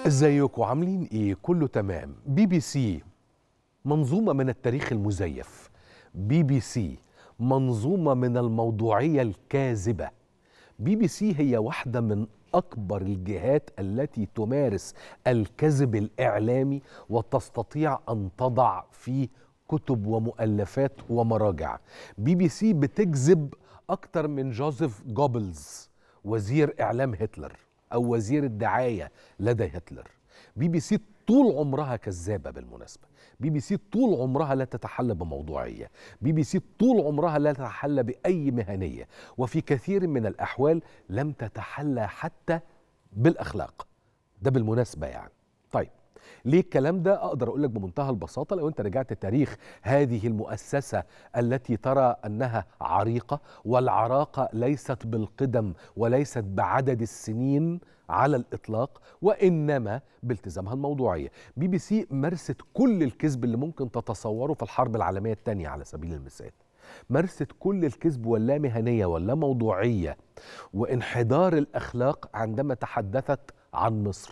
ازيكم عاملين ايه كله تمام بي بي سي منظومه من التاريخ المزيف بي بي سي منظومه من الموضوعيه الكاذبه بي بي سي هي واحده من اكبر الجهات التي تمارس الكذب الاعلامي وتستطيع ان تضع فيه كتب ومؤلفات ومراجع بي بي سي بتكذب اكتر من جوزيف جوبلز وزير اعلام هتلر او وزير الدعايه لدى هتلر بي بي سي طول عمرها كذابه بالمناسبه بي بي سي طول عمرها لا تتحلى بموضوعيه بي بي سي طول عمرها لا تتحلى باي مهنيه وفي كثير من الاحوال لم تتحلى حتى بالاخلاق ده بالمناسبه يعني طيب ليه الكلام ده اقدر اقول لك بمنتهى البساطه لو انت رجعت تاريخ هذه المؤسسه التي ترى انها عريقه والعراقه ليست بالقدم وليست بعدد السنين على الاطلاق وانما بالتزامها الموضوعيه بي بي سي مارست كل الكذب اللي ممكن تتصوره في الحرب العالميه الثانيه على سبيل المثال مارست كل الكذب واللامهنيه واللاموضوعيه وانحدار الاخلاق عندما تحدثت عن مصر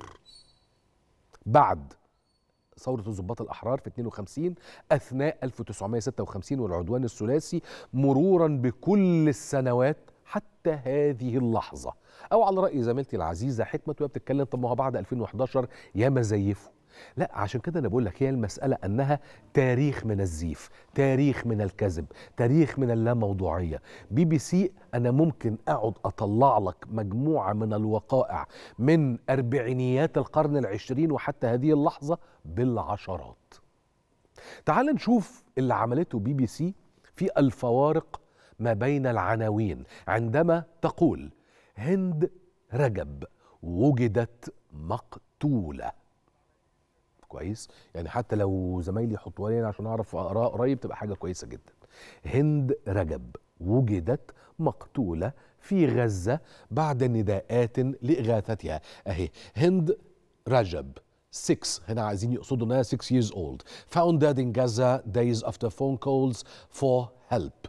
بعد ثورة الضباط الأحرار في 52 أثناء 1956 والعدوان الثلاثي مرورا بكل السنوات حتى هذه اللحظة أو على رأي زميلتي العزيزة حكمة وهي بتتكلم طب ما هو بعد 2011 يا مزيفه لا عشان كده انا بقول لك هي المساله انها تاريخ من الزيف تاريخ من الكذب تاريخ من اللاموضوعيه بي بي سي انا ممكن اقعد اطلع لك مجموعه من الوقائع من اربعينيات القرن العشرين وحتى هذه اللحظه بالعشرات تعال نشوف اللي عملته بي بي سي في الفوارق ما بين العناوين عندما تقول هند رجب وجدت مقتوله كويس يعني حتى لو زمايلي يحطوها لي عشان اعرف اقراها قريب تبقى حاجه كويسه جدا هند رجب وجدت مقتوله في غزه بعد نداءات لاغاثتها اهي هند رجب 6 هنا عايزين يقصدوا انها 6 years old found dead in Gaza days after phone calls for help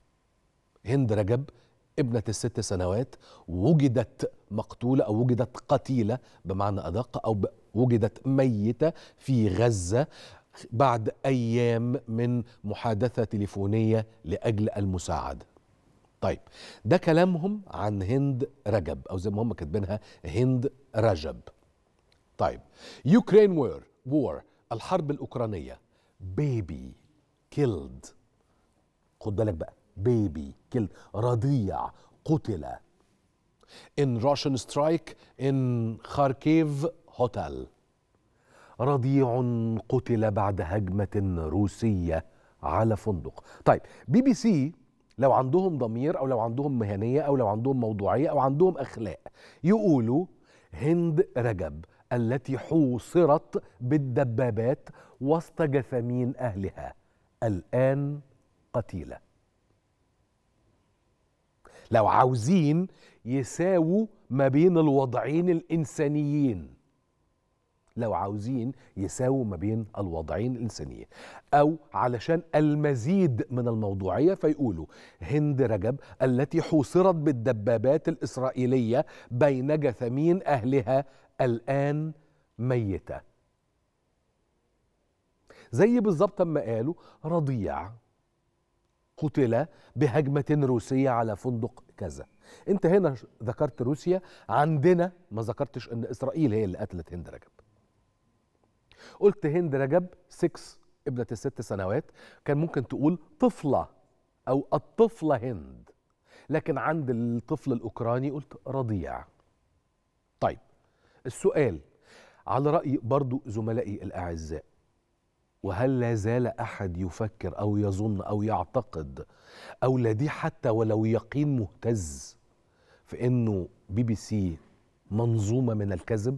هند رجب ابنة الست سنوات وجدت مقتولة أو وجدت قتيلة بمعنى أدق أو وجدت ميتة في غزة بعد أيام من محادثة تليفونية لأجل المساعدة طيب ده كلامهم عن هند رجب أو زي ما هم كاتبينها هند رجب طيب يوكرين وور وور الحرب الأوكرانية بيبي كيلد خد بالك بقى بيبي كيلد رضيع قتل in Russian strike in Kharkiv hotel رضيع قتل بعد هجمة روسية على فندق طيب بي بي سي لو عندهم ضمير او لو عندهم مهنية او لو عندهم موضوعية او عندهم اخلاق يقولوا هند رجب التي حوصرت بالدبابات وسط جثامين اهلها الان قتيله لو عاوزين يساووا ما بين الوضعين الإنسانيين لو عاوزين يساووا ما بين الوضعين الإنسانيين أو علشان المزيد من الموضوعية فيقولوا هند رجب التي حوصرت بالدبابات الإسرائيلية بين جثمين أهلها الآن ميتة زي بالظبط ما قالوا رضيع قتل بهجمة روسية على فندق كذا انت هنا ذكرت روسيا عندنا ما ذكرتش ان اسرائيل هي اللي قتلت هند رجب قلت هند رجب 6 ابنة الست سنوات كان ممكن تقول طفلة او الطفلة هند لكن عند الطفل الاوكراني قلت رضيع طيب السؤال على رأي برضو زملائي الأعزاء وهل لا زال احد يفكر او يظن او يعتقد او لديه حتى ولو يقين مهتز في انه بي بي سي منظومه من الكذب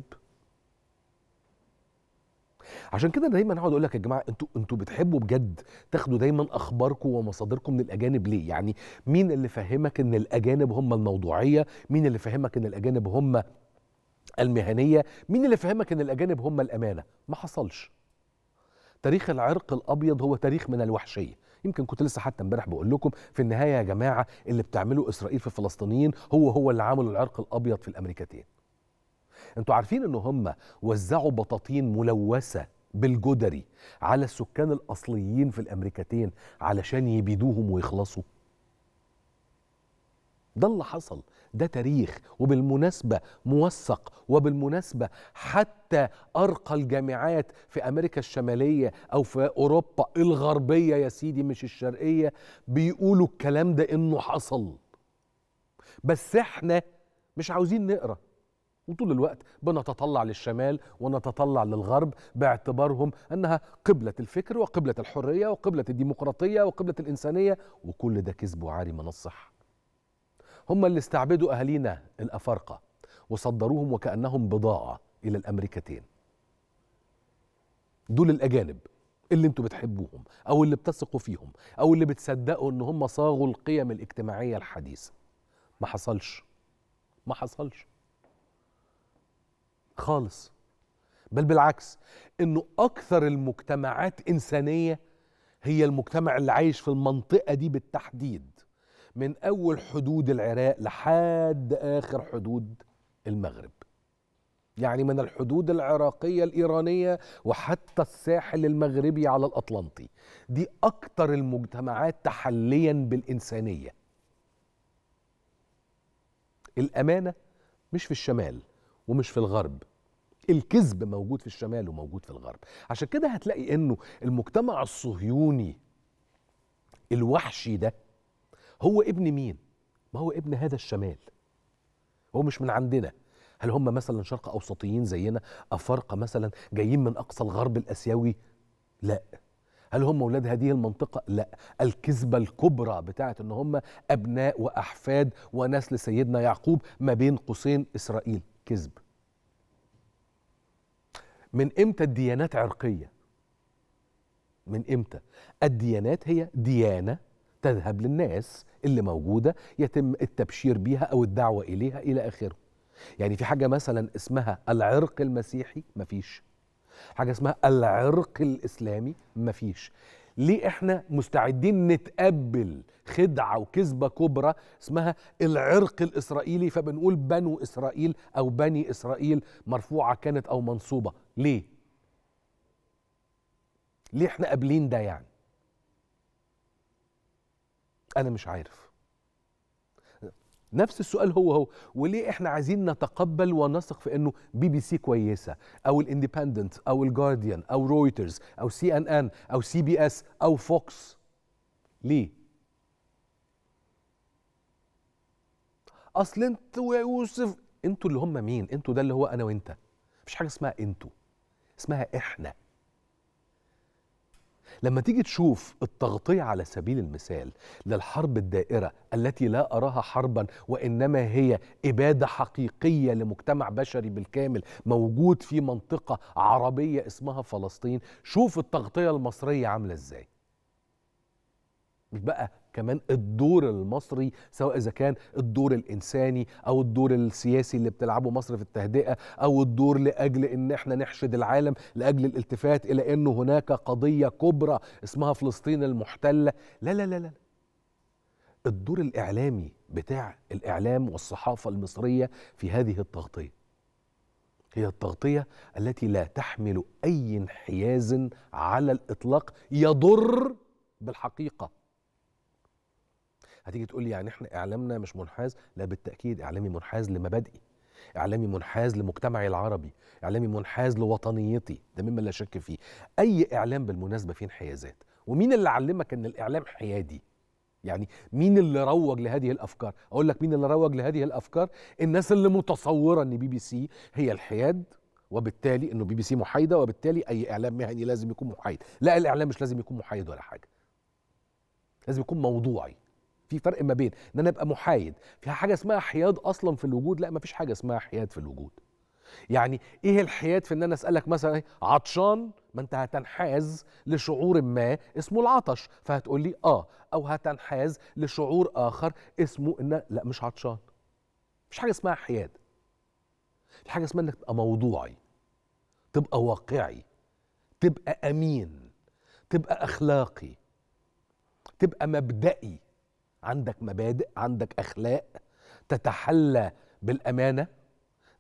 عشان كده انا دايما اقعد اقول لك يا جماعه انتوا انتوا بتحبوا بجد تاخدوا دايما اخباركم ومصادركم من الاجانب ليه؟ يعني مين اللي فهمك ان الاجانب هم الموضوعيه؟ مين اللي فهمك ان الاجانب هم المهنيه؟ مين اللي فهمك ان الاجانب هم الامانه؟ ما حصلش. تاريخ العرق الابيض هو تاريخ من الوحشيه يمكن كنت لسه حتى امبارح بقول لكم في النهايه يا جماعه اللي بتعمله اسرائيل في الفلسطينيين هو هو اللي عملوا العرق الابيض في الامريكتين انتوا عارفين ان هم وزعوا بطاطين ملوثه بالجدري على السكان الاصليين في الامريكتين علشان يبيدوهم ويخلصوا ده اللي حصل ده تاريخ وبالمناسبة موثق وبالمناسبة حتى أرقى الجامعات في أمريكا الشمالية أو في أوروبا الغربية يا سيدي مش الشرقية بيقولوا الكلام ده إنه حصل بس إحنا مش عاوزين نقرأ وطول الوقت بنتطلع للشمال ونتطلع للغرب باعتبارهم انها قبله الفكر وقبله الحريه وقبله الديمقراطيه وقبله الانسانيه وكل ده كذب وعاري من الصحه. هم اللي استعبدوا اهالينا الافارقه وصدروهم وكانهم بضاعه الى الامريكتين. دول الاجانب اللي انتوا بتحبوهم او اللي بتثقوا فيهم او اللي بتصدقوا ان هم صاغوا القيم الاجتماعيه الحديثه. ما حصلش. ما حصلش. خالص بل بالعكس انه اكثر المجتمعات انسانيه هي المجتمع اللي عايش في المنطقه دي بالتحديد من اول حدود العراق لحد اخر حدود المغرب يعني من الحدود العراقيه الايرانيه وحتى الساحل المغربي على الاطلنطي دي اكثر المجتمعات تحليا بالانسانيه الامانه مش في الشمال ومش في الغرب الكذب موجود في الشمال وموجود في الغرب عشان كده هتلاقي انه المجتمع الصهيوني الوحشي ده هو ابن مين ما هو ابن هذا الشمال هو مش من عندنا هل هم مثلا شرق اوسطيين زينا افارقه مثلا جايين من اقصى الغرب الاسيوي لا هل هم اولاد هذه المنطقه لا الكذبه الكبرى بتاعت ان هم ابناء واحفاد ونسل سيدنا يعقوب ما بين قوسين اسرائيل كذب من امتى الديانات عرقيه من امتى الديانات هي ديانه تذهب للناس اللي موجوده يتم التبشير بيها او الدعوه اليها الى اخره يعني في حاجه مثلا اسمها العرق المسيحي مفيش حاجه اسمها العرق الاسلامي مفيش ليه احنا مستعدين نتقبل خدعه وكذبه كبرى اسمها العرق الاسرائيلي فبنقول بنو اسرائيل او بني اسرائيل مرفوعه كانت او منصوبه ليه ليه احنا قابلين ده يعني انا مش عارف نفس السؤال هو هو وليه احنا عايزين نتقبل ونثق في انه بي بي سي كويسه او الاندبندنت او الجارديان او رويترز او سي ان ان او سي بي اس او فوكس ليه اصل انتوا يا يوسف انتوا اللي هم مين انتوا ده اللي هو انا وانت مفيش حاجه اسمها انتوا اسمها احنا لما تيجي تشوف التغطية على سبيل المثال للحرب الدائرة التي لا أراها حربا وإنما هي إبادة حقيقية لمجتمع بشري بالكامل موجود في منطقة عربية اسمها فلسطين شوف التغطية المصرية عاملة إزاي مش بقى كمان الدور المصري سواء اذا كان الدور الانساني او الدور السياسي اللي بتلعبه مصر في التهدئه او الدور لاجل ان احنا نحشد العالم لاجل الالتفات الى انه هناك قضيه كبرى اسمها فلسطين المحتله لا لا لا لا الدور الاعلامي بتاع الاعلام والصحافه المصريه في هذه التغطيه هي التغطيه التي لا تحمل اي انحياز على الاطلاق يضر بالحقيقه هتيجي تقول لي يعني احنا اعلامنا مش منحاز لا بالتاكيد اعلامي منحاز لمبادئي اعلامي منحاز لمجتمعي العربي اعلامي منحاز لوطنيتي ده مما لا شك فيه اي اعلام بالمناسبه فيه انحيازات ومين اللي علمك ان الاعلام حيادي يعني مين اللي روج لهذه الافكار اقول لك مين اللي روج لهذه الافكار الناس اللي متصوره ان بي بي سي هي الحياد وبالتالي انه بي بي سي محايده وبالتالي اي اعلام مهني لازم يكون محايد لا الاعلام مش لازم يكون محايد ولا حاجه لازم يكون موضوعي في فرق ما بين ان انا ابقى محايد في حاجه اسمها حياد اصلا في الوجود لا ما فيش حاجه اسمها حياد في الوجود يعني ايه الحياد في ان انا اسالك مثلا عطشان ما انت هتنحاز لشعور ما اسمه العطش فهتقول لي اه او هتنحاز لشعور اخر اسمه ان لا مش عطشان مفيش حاجه اسمها حياد في حاجه اسمها انك تبقى موضوعي تبقى واقعي تبقى امين تبقى اخلاقي تبقى مبدئي عندك مبادئ عندك اخلاق تتحلى بالامانه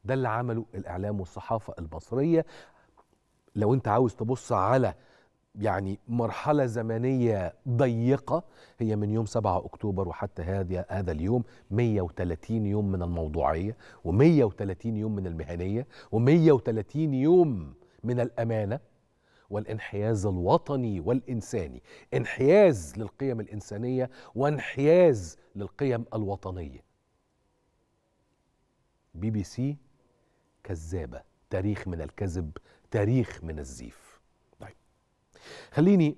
ده اللي عمله الاعلام والصحافه المصريه لو انت عاوز تبص على يعني مرحلة زمنية ضيقة هي من يوم 7 أكتوبر وحتى هذا هذا اليوم 130 يوم من الموضوعية و130 يوم من المهنية و130 يوم من الأمانة والانحياز الوطني والإنساني انحياز للقيم الإنسانية وانحياز للقيم الوطنية بي بي سي كذابة تاريخ من الكذب تاريخ من الزيف طيب خليني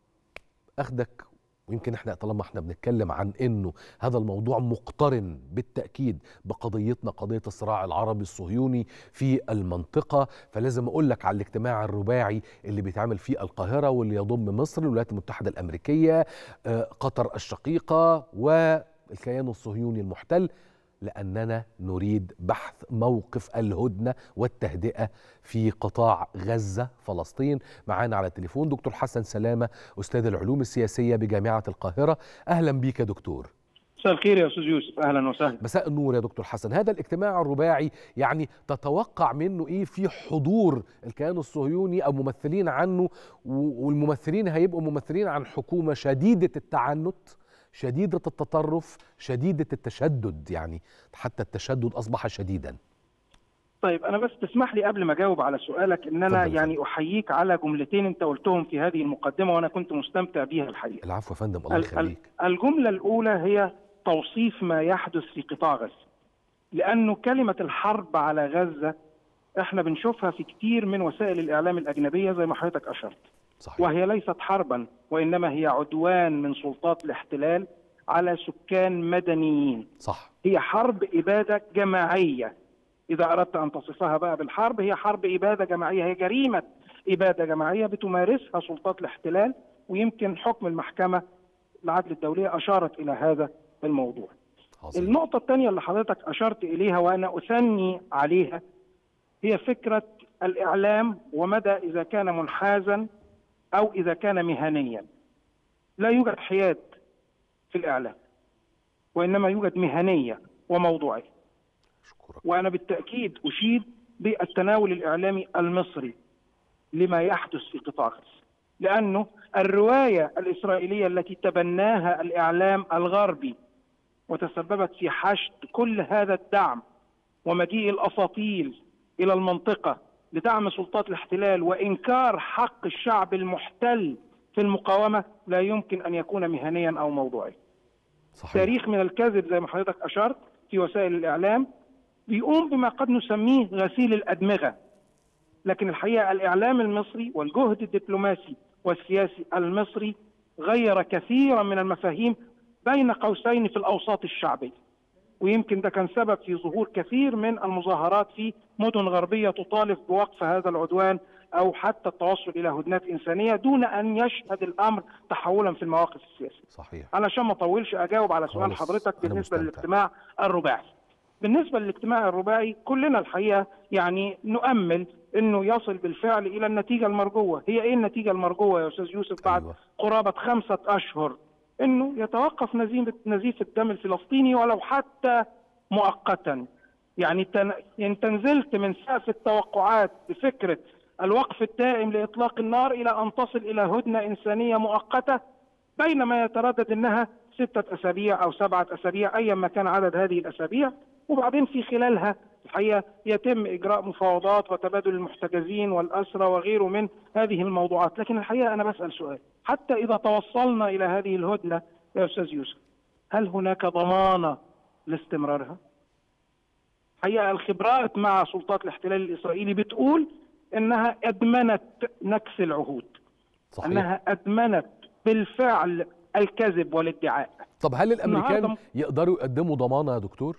اخدك ويمكن احنا طالما احنا بنتكلم عن انه هذا الموضوع مقترن بالتاكيد بقضيتنا قضيه الصراع العربي الصهيوني في المنطقه فلازم اقول لك على الاجتماع الرباعي اللي بيتعمل في القاهره واللي يضم مصر الولايات المتحده الامريكيه قطر الشقيقه والكيان الصهيوني المحتل لاننا نريد بحث موقف الهدنه والتهدئه في قطاع غزه فلسطين معانا على التليفون دكتور حسن سلامه استاذ العلوم السياسيه بجامعه القاهره اهلا بيك يا دكتور مساء الخير يا استاذ يوسف اهلا وسهلا مساء النور يا دكتور حسن هذا الاجتماع الرباعي يعني تتوقع منه ايه في حضور الكيان الصهيوني او ممثلين عنه والممثلين هيبقوا ممثلين عن حكومه شديده التعنت شديدة التطرف شديدة التشدد يعني حتى التشدد أصبح شديدا طيب أنا بس تسمح لي قبل ما أجاوب على سؤالك إن أنا اتفضل. يعني أحييك على جملتين أنت قلتهم في هذه المقدمة وأنا كنت مستمتع بيها الحقيقة العفو يا فندم الله ال- ال- يخليك الجملة الأولى هي توصيف ما يحدث في قطاع غزة لأنه كلمة الحرب على غزة احنا بنشوفها في كتير من وسائل الإعلام الأجنبية زي ما حضرتك أشرت صحيح وهي ليست حربا وإنما هي عدوان من سلطات الاحتلال على سكان مدنيين صح هي حرب إبادة جماعية إذا أردت أن تصفها بقى بالحرب هي حرب إبادة جماعية هي جريمة إبادة جماعية بتمارسها سلطات الاحتلال ويمكن حكم المحكمة العدل الدولية أشارت إلى هذا الموضوع عظيم النقطة الثانية اللي حضرتك أشرت إليها وأنا أثني عليها هي فكرة الإعلام ومدى إذا كان منحازا أو إذا كان مهنيا لا يوجد حياد في الإعلام وإنما يوجد مهنية وموضوعية أشكرك وأنا بالتأكيد أشيد بالتناول الإعلامي المصري لما يحدث في قطاع غزة لأنه الرواية الإسرائيلية التي تبناها الإعلام الغربي وتسببت في حشد كل هذا الدعم ومجيء الأساطيل إلى المنطقة لدعم سلطات الاحتلال وإنكار حق الشعب المحتل في المقاومة لا يمكن أن يكون مهنيا أو موضوعيا صحيح تاريخ من الكذب زي ما حضرتك أشرت في وسائل الإعلام بيقوم بما قد نسميه غسيل الأدمغة لكن الحقيقة الإعلام المصري والجهد الدبلوماسي والسياسي المصري غير كثيرا من المفاهيم بين قوسين في الأوساط الشعبية ويمكن ده كان سبب في ظهور كثير من المظاهرات في مدن غربية تطالب بوقف هذا العدوان أو حتى التوصل إلى هدنات إنسانية دون أن يشهد الأمر تحولا في المواقف السياسية صحيح علشان ما اطولش اجاوب على سؤال خالص. حضرتك أنا بالنسبه مستمتع. للاجتماع الرباعي. بالنسبه للاجتماع الرباعي كلنا الحقيقه يعني نؤمل انه يصل بالفعل الى النتيجه المرجوه، هي ايه النتيجه المرجوه يا استاذ يوسف بعد أيوة. قرابه خمسه اشهر؟ انه يتوقف نزيف نزيف الدم الفلسطيني ولو حتى مؤقتا. يعني تن... يعني تنزلت من سقف التوقعات بفكره الوقف الدائم لاطلاق النار الى ان تصل الى هدنه انسانيه مؤقته بينما يتردد انها ستة اسابيع او سبعة اسابيع ايا ما كان عدد هذه الاسابيع وبعدين في خلالها الحقيقه يتم اجراء مفاوضات وتبادل المحتجزين والاسرى وغيره من هذه الموضوعات، لكن الحقيقه انا بسال سؤال، حتى اذا توصلنا الى هذه الهدنه يا استاذ يوسف، هل هناك ضمانه لاستمرارها؟ الحقيقه الخبرات مع سلطات الاحتلال الاسرائيلي بتقول انها ادمنت نكس العهود، صحيح انها ادمنت بالفعل الكذب والادعاء طب هل الامريكان النهاردة- يقدروا يقدموا ضمانه يا دكتور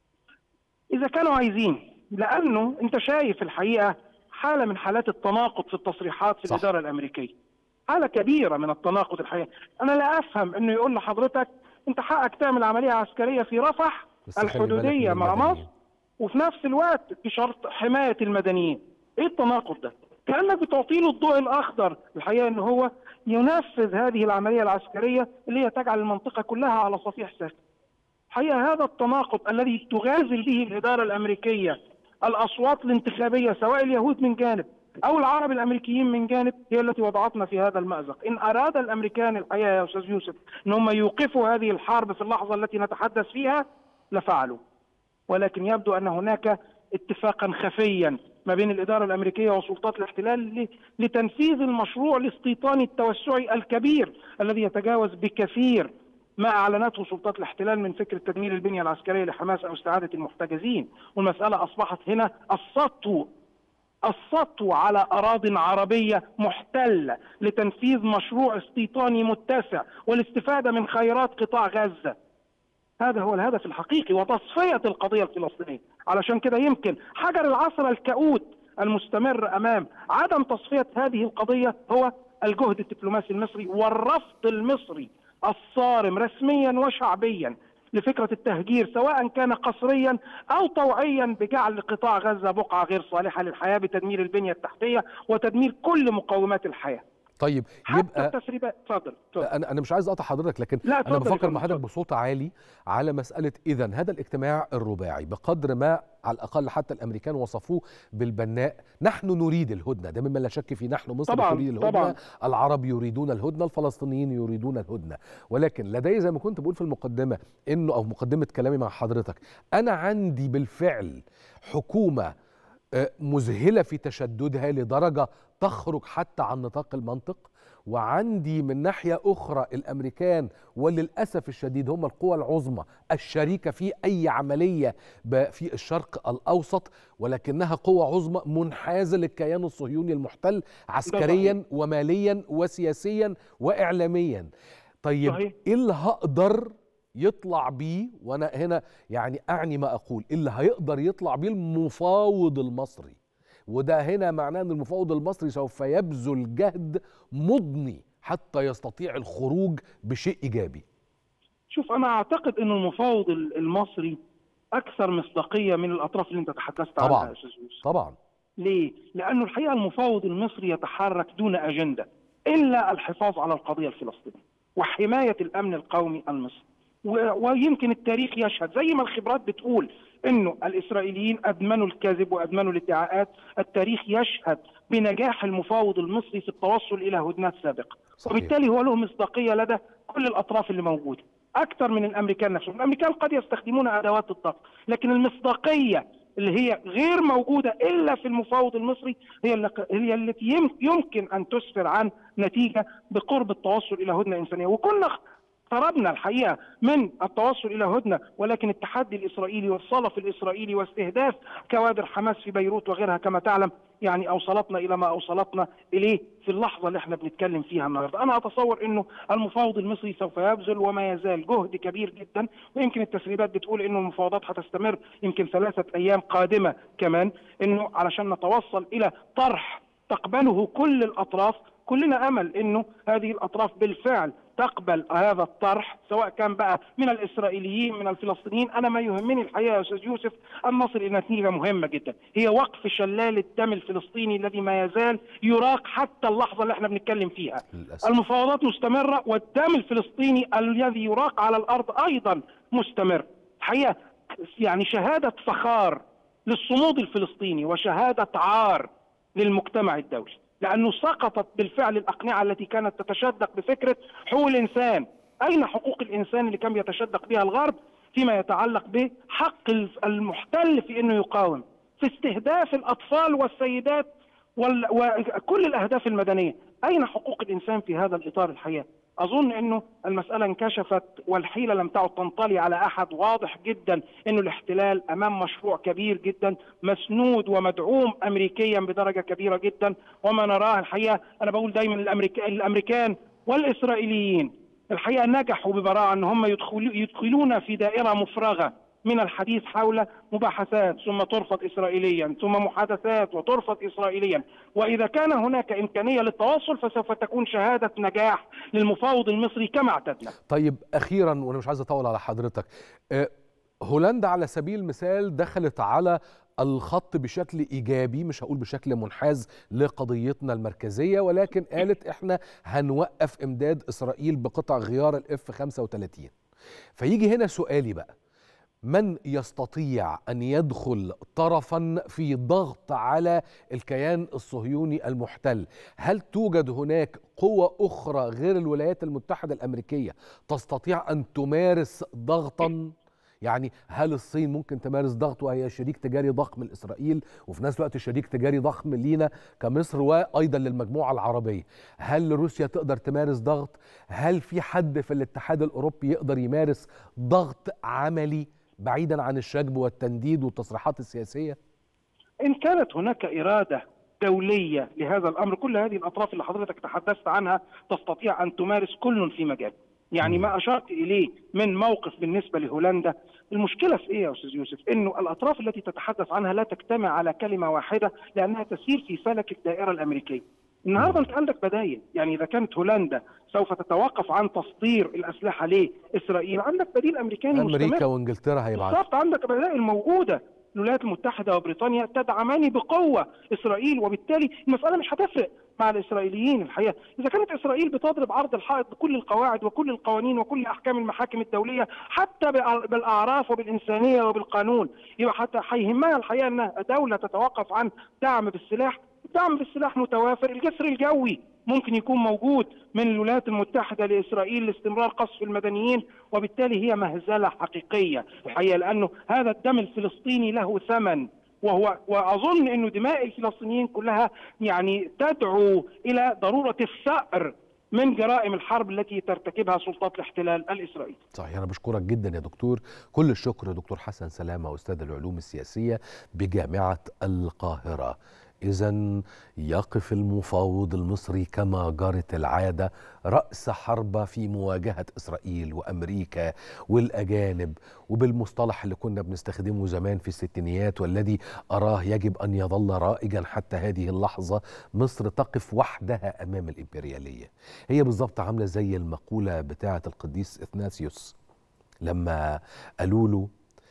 اذا كانوا عايزين لانه انت شايف الحقيقه حاله من حالات التناقض في التصريحات في صح. الاداره الامريكيه حاله كبيره من التناقض الحقيقه انا لا افهم انه يقول لحضرتك انت حقك تعمل عمليه عسكريه في رفح بس خلي بالك الحدوديه من مع المدنيين. مصر وفي نفس الوقت بشرط حمايه المدنيين ايه التناقض ده كانك بتعطي له الضوء الاخضر الحقيقه ان هو ينفذ هذه العمليه العسكريه اللي هي تجعل المنطقه كلها على صفيح ساخن الحقيقه هذا التناقض الذي تغازل به الاداره الامريكيه الاصوات الانتخابيه سواء اليهود من جانب او العرب الامريكيين من جانب هي التي وضعتنا في هذا المازق، ان اراد الامريكان الحقيقه يا استاذ يوسف ان هم يوقفوا هذه الحرب في اللحظه التي نتحدث فيها لفعلوا. ولكن يبدو ان هناك اتفاقا خفيا ما بين الاداره الامريكيه وسلطات الاحتلال لتنفيذ المشروع الاستيطاني التوسعي الكبير الذي يتجاوز بكثير ما اعلنته سلطات الاحتلال من فكره تدمير البنيه العسكريه لحماس او استعاده المحتجزين، والمساله اصبحت هنا السطو السطو على اراض عربيه محتله لتنفيذ مشروع استيطاني متسع والاستفاده من خيرات قطاع غزه. هذا هو الهدف الحقيقي وتصفيه القضيه الفلسطينيه، علشان كده يمكن حجر العصر الكؤوت المستمر امام عدم تصفيه هذه القضيه هو الجهد الدبلوماسي المصري والرفض المصري الصارم رسميا وشعبيا لفكره التهجير سواء كان قسريا او طوعيا بجعل قطاع غزه بقعه غير صالحه للحياه بتدمير البنيه التحتيه وتدمير كل مقومات الحياه. طيب حتى يبقى التسريبات اتفضل اتفضل. انا انا مش عايز اقطع حضرتك لكن لا، انا اتفضل يا بفكر فندم، مع حضرتك اتفضل. بصوت عالي على مساله اذا هذا الاجتماع الرباعي بقدر ما على الاقل حتى الامريكان وصفوه بالبناء نحن نريد الهدنه ده مما لا شك فيه نحن مصر طبعاً، تريد الهدنه طبعاً. العرب يريدون الهدنه الفلسطينيين يريدون الهدنه ولكن لدي زي ما كنت بقول في المقدمه انه او مقدمه كلامي مع حضرتك انا عندي بالفعل حكومه آه، مذهله في تشددها لدرجه تخرج حتى عن نطاق المنطق وعندي من ناحيه اخرى الامريكان وللاسف الشديد هم القوى العظمى الشريكه في اي عمليه ب- في الشرق الاوسط ولكنها قوه عظمى منحازه للكيان الصهيوني المحتل عسكريا وماليا وسياسيا واعلاميا طيب صحيح. ايه اللي هقدر يطلع بيه وانا هنا يعني اعني ما اقول اللي هيقدر يطلع بيه المفاوض المصري وده هنا معناه ان المفاوض المصري سوف يبذل جهد مضني حتى يستطيع الخروج بشيء ايجابي شوف انا اعتقد ان المفاوض المصري اكثر مصداقيه من الاطراف اللي انت تحدثت عنها طبعاً. يا استاذ يوسف. طبعا ليه؟ لأنه الحقيقة المفاوض المصري يتحرك دون أجندة إلا الحفاظ على القضية الفلسطينية وحماية الأمن القومي المصري و- ويمكن التاريخ يشهد زي ما الخبرات بتقول انه الاسرائيليين ادمنوا الكذب وادمنوا الادعاءات، التاريخ يشهد بنجاح المفاوض المصري في التوصل الى هدنات سابقه، صحيح. وبالتالي هو له مصداقيه لدى كل الاطراف اللي موجوده، اكثر من الامريكان نفسهم، الامريكان قد يستخدمون ادوات الضغط، لكن المصداقيه اللي هي غير موجوده الا في المفاوض المصري هي اللي هي التي يم- يمكن ان تسفر عن نتيجه بقرب التوصل الى هدنه انسانيه، وكنا اقتربنا الحقيقه من التوصل الى هدنه ولكن التحدي الاسرائيلي والصلف الاسرائيلي واستهداف كوادر حماس في بيروت وغيرها كما تعلم يعني اوصلتنا الى ما اوصلتنا اليه في اللحظه اللي احنا بنتكلم فيها النهارده، انا اتصور انه المفاوض المصري سوف يبذل وما يزال جهد كبير جدا ويمكن التسريبات بتقول انه المفاوضات هتستمر يمكن ثلاثه ايام قادمه كمان انه علشان نتوصل الى طرح تقبله كل الاطراف كلنا امل انه هذه الاطراف بالفعل تقبل هذا الطرح سواء كان بقى من الاسرائيليين من الفلسطينيين انا ما يهمني الحقيقه يا استاذ يوسف ان نصل الى نتيجه مهمه جدا هي وقف شلال الدم الفلسطيني الذي ما يزال يراق حتى اللحظه اللي احنا بنتكلم فيها للاسف المفاوضات مستمره والدم الفلسطيني الذي يراق على الارض ايضا مستمر الحقيقه يعني شهاده فخار للصمود الفلسطيني وشهاده عار للمجتمع الدولي لانه سقطت بالفعل الاقنعه التي كانت تتشدق بفكره حقوق الانسان اين حقوق الانسان اللي كان بيتشدق بها الغرب فيما يتعلق بحق المحتل في انه يقاوم في استهداف الاطفال والسيدات وال... وكل الاهداف المدنيه اين حقوق الانسان في هذا الاطار الحقيقه اظن انه المساله انكشفت والحيله لم تعد تنطلي على احد واضح جدا انه الاحتلال امام مشروع كبير جدا مسنود ومدعوم امريكيا بدرجه كبيره جدا وما نراه الحقيقه انا بقول دايما الامريكان الامريكان والاسرائيليين الحقيقه نجحوا ببراعه ان هم يدخلوا يدخلون في دائره مفرغه من الحديث حول مباحثات ثم ترفض اسرائيليا ثم محادثات وترفض اسرائيليا واذا كان هناك امكانيه للتواصل فسوف تكون شهاده نجاح للمفاوض المصري كما اعتدنا طيب اخيرا وانا مش عايز اطول على حضرتك أه هولندا على سبيل المثال دخلت على الخط بشكل ايجابي مش هقول بشكل منحاز لقضيتنا المركزيه ولكن قالت احنا هنوقف امداد اسرائيل بقطع غيار الاف 35 فيجي هنا سؤالي بقى من يستطيع ان يدخل طرفا في ضغط على الكيان الصهيوني المحتل هل توجد هناك قوة أخرى غير الولايات المتحدة الأمريكية تستطيع أن تمارس ضغطا يعني هل الصين ممكن تمارس ضغط وهي شريك تجاري ضخم لإسرائيل وفي نفس الوقت شريك تجاري ضخم لينا كمصر وأيضا للمجموعة العربية هل روسيا تقدر تمارس ضغط هل في حد في الاتحاد الأوروبي يقدر يمارس ضغط عملي بعيدا عن الشجب والتنديد والتصريحات السياسية إن كانت هناك إرادة دولية لهذا الأمر كل هذه الأطراف اللي حضرتك تحدثت عنها تستطيع أن تمارس كل في مجال يعني ما أشرت إليه من موقف بالنسبة لهولندا المشكلة في إيه يا أستاذ يوسف إنه الأطراف التي تتحدث عنها لا تجتمع على كلمة واحدة لأنها تسير في فلك الدائرة الأمريكية النهارده انت عندك بدايل يعني اذا كانت هولندا سوف تتوقف عن تصدير الاسلحه لاسرائيل عندك بديل امريكاني أمريكا مستمر وإنجلترا هيبعتوا بالضبط عندك بدائل موجوده الولايات المتحده وبريطانيا تدعمان بقوه اسرائيل وبالتالي المساله مش هتفرق مع الاسرائيليين الحقيقه، اذا كانت اسرائيل بتضرب عرض الحائط بكل القواعد وكل القوانين وكل احكام المحاكم الدوليه حتى بالأع- بالاعراف وبالانسانيه وبالقانون، يبقى حتى هيهمها الحقيقه انها دوله تتوقف عن دعم بالسلاح، الدعم بالسلاح متوافر، الجسر الجوي ممكن يكون موجود من الولايات المتحده لاسرائيل لاستمرار قصف المدنيين وبالتالي هي مهزله حقيقيه الحقيقه لانه هذا الدم الفلسطيني له ثمن وهو واظن انه دماء الفلسطينيين كلها يعني تدعو الى ضروره الثأر من جرائم الحرب التي ترتكبها سلطات الاحتلال الاسرائيلي. صحيح أنا بشكرك جدا يا دكتور كل الشكر دكتور حسن سلامة أستاذ العلوم السياسية بجامعة القاهرة إذا يقف المفاوض المصري كما جرت العادة رأس حربة في مواجهة إسرائيل وأمريكا والأجانب وبالمصطلح اللي كنا بنستخدمه زمان في الستينيات والذي أراه يجب أن يظل رائجا حتى هذه اللحظة مصر تقف وحدها أمام الإمبريالية هي بالظبط عاملة زي المقولة بتاعة القديس إثناسيوس لما قالوا له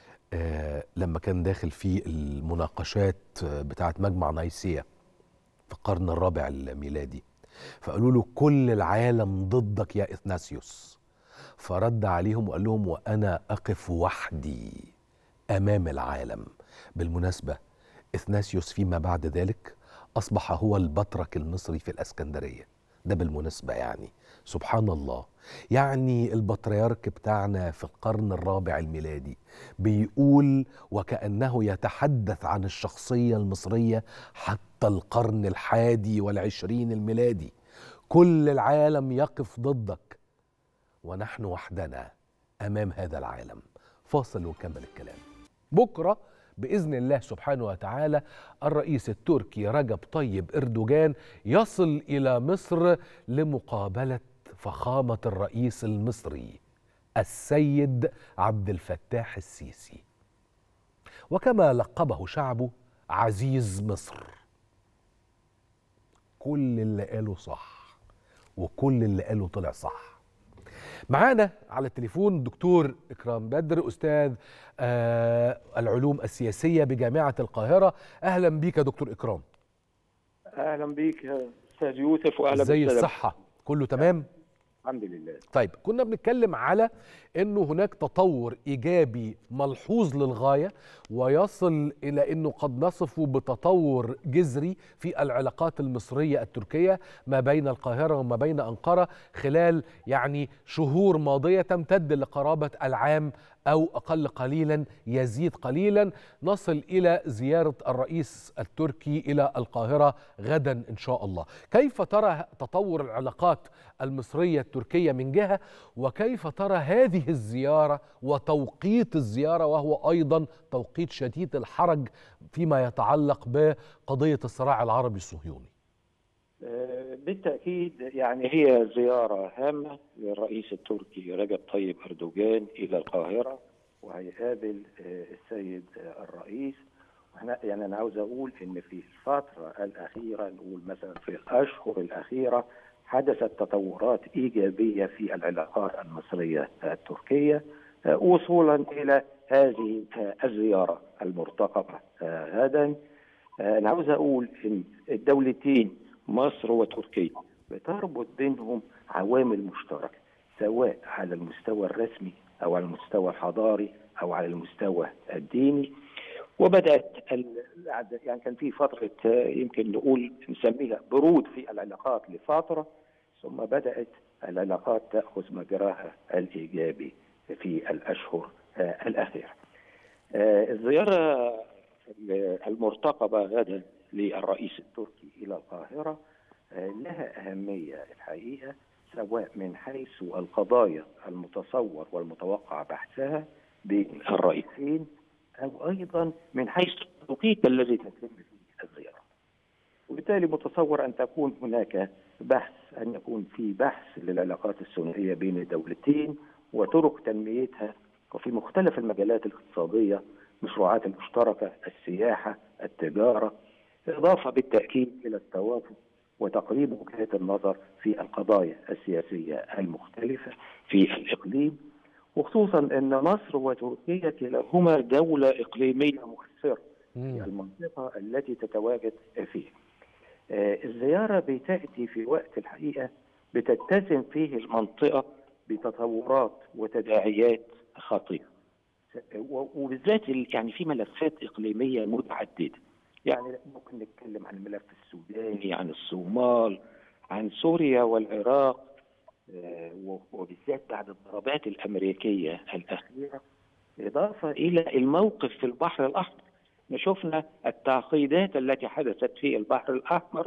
آه، لما كان داخل في المناقشات آه، بتاعة مجمع نيسيا في القرن الرابع الميلادي فقالوا له كل العالم ضدك يا إثناسيوس فرد عليهم وقال لهم وأنا أقف وحدي أمام العالم بالمناسبة إثناسيوس فيما بعد ذلك أصبح هو البطرك المصري في الأسكندرية ده بالمناسبة يعني سبحان الله يعني البطريرك بتاعنا في القرن الرابع الميلادي بيقول وكأنه يتحدث عن الشخصية المصرية حتى القرن الحادي والعشرين الميلادي كل العالم يقف ضدك ونحن وحدنا أمام هذا العالم فاصل ونكمل الكلام بكرة بإذن الله سبحانه وتعالى الرئيس التركي رجب طيب إردوغان يصل إلى مصر لمقابلة فخامة الرئيس المصري السيد عبد الفتاح السيسي وكما لقبه شعبه عزيز مصر كل اللي قاله صح وكل اللي قاله طلع صح معانا على التليفون دكتور إكرام بدر أستاذ آه العلوم السياسية بجامعة القاهرة أهلا بيك يا دكتور إكرام اهلا بيك يا استاذ يوسف واهلا زي بالسلامة. الصحة كله تمام الحمد لله طيب كنا بنتكلم على انه هناك تطور ايجابي ملحوظ للغايه ويصل الى انه قد نصفه بتطور جذري في العلاقات المصريه التركيه ما بين القاهره وما بين انقره خلال يعني شهور ماضيه تمتد لقرابه العام او اقل قليلا يزيد قليلا نصل الى زياره الرئيس التركي الى القاهره غدا ان شاء الله كيف ترى تطور العلاقات المصريه التركيه من جهه وكيف ترى هذه الزياره وتوقيت الزياره وهو ايضا توقيت شديد الحرج فيما يتعلق بقضيه الصراع العربي الصهيوني آه، بالتاكيد يعني هي زياره هامه للرئيس التركي رجب طيب اردوغان الى القاهره وهيقابل آه، السيد آه، الرئيس واحنا يعني انا عاوز اقول ان في الفتره الاخيره نقول مثلا في الاشهر الاخيره حدثت تطورات ايجابيه في العلاقات المصريه التركيه آه، وصولا الى هذه آه، الزياره المرتقبه آه، غدا آه، انا عاوز اقول ان الدولتين مصر وتركيا بتربط بينهم عوامل مشتركه سواء على المستوى الرسمي او على المستوى الحضاري او على المستوى الديني وبدات يعني كان في فتره يمكن نقول نسميها برود في العلاقات لفتره ثم بدات العلاقات تاخذ مجراها الايجابي في الاشهر الاخيره. الزياره المرتقبه غدا للرئيس التركي الى القاهره لها اهميه الحقيقه سواء من حيث القضايا المتصور والمتوقع بحثها بين الرئيسين او ايضا من حيث التوقيت الذي تتم فيه الزياره. وبالتالي متصور ان تكون هناك بحث ان يكون في بحث للعلاقات الثنائيه بين الدولتين وطرق تنميتها وفي مختلف المجالات الاقتصاديه المشروعات المشتركه، السياحه، التجاره، اضافه بالتاكيد الى التوافق وتقريب وجهات النظر في القضايا السياسيه المختلفه في الاقليم وخصوصا ان مصر وتركيا كلاهما دوله اقليميه مؤثره في المنطقه التي تتواجد فيها. آه الزياره بتاتي في وقت الحقيقه بتتسم فيه المنطقه بتطورات وتداعيات خطيره. وبالذات يعني في ملفات اقليميه متعدده. يعني ممكن نتكلم عن الملف السوداني، عن الصومال، عن سوريا والعراق، وبالذات بعد الضربات الامريكيه الاخيره اضافه الى الموقف في البحر الاحمر شفنا التعقيدات التي حدثت في البحر الاحمر